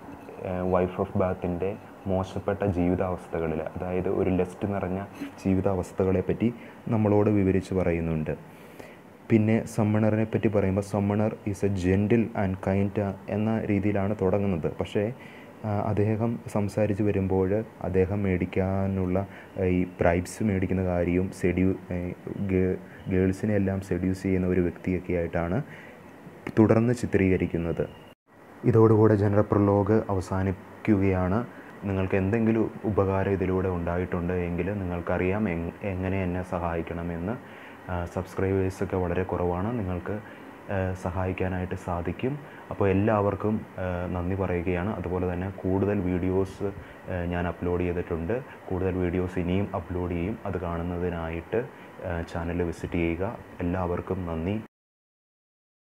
വൈഫ് ഓഫ് ബാത്തിൻ്റെ മോശപ്പെട്ട ജീവിതാവസ്ഥകളിൽ അതായത് ഒരു ലെസ്റ്റ് നിറഞ്ഞ ജീവിതാവസ്ഥകളെ പറ്റി നമ്മളോട് വിവരിച്ച് പറയുന്നുണ്ട് പിന്നെ സമ്മണറിനെ പറ്റി പറയുമ്പോൾ summoner is a gentle and kind എന്ന രീതിയിലാണ് തുടങ്ങുന്നത് പക്ഷേ അദ്ദേഹം സംസാരിച്ച് വരുമ്പോൾ അദ്ദേഹം മേടിക്കാനുള്ള ഈ ബ്രൈബ്സ് മേടിക്കുന്ന കാര്യവും സെഡ്യൂ ഗേൾസിനെ എല്ലാം സെഡ്യൂസ് ചെയ്യുന്ന ഒരു വ്യക്തിയൊക്കെ ആയിട്ടാണ് തുടർന്ന് ചിത്രീകരിക്കുന്നത് ഇതോടുകൂടെ ജനറൽ പ്രലോഗ് അവസാനിക്കുകയാണ് നിങ്ങൾക്ക് എന്തെങ്കിലും ഉപകാരം ഇതിലൂടെ ഉണ്ടായിട്ടുണ്ട് എങ്കിൽ നിങ്ങൾക്കറിയാം എങ്ങനെ എന്നെ സഹായിക്കണമെന്ന് സബ്സ്ക്രൈബേഴ്സൊക്കെ വളരെ കുറവാണ് നിങ്ങൾക്ക് സഹായിക്കാനായിട്ട് സാധിക്കും അപ്പോൾ എല്ലാവർക്കും നന്ദി പറയുകയാണ് അതുപോലെ തന്നെ കൂടുതൽ വീഡിയോസ് ഞാൻ അപ്ലോഡ് ചെയ്തിട്ടുണ്ട് കൂടുതൽ വീഡിയോസ് ഇനിയും അപ്ലോഡ് ചെയ്യും അത് കാണുന്നതിനായിട്ട് ചാനൽ വിസിറ്റ് ചെയ്യുക എല്ലാവർക്കും നന്ദി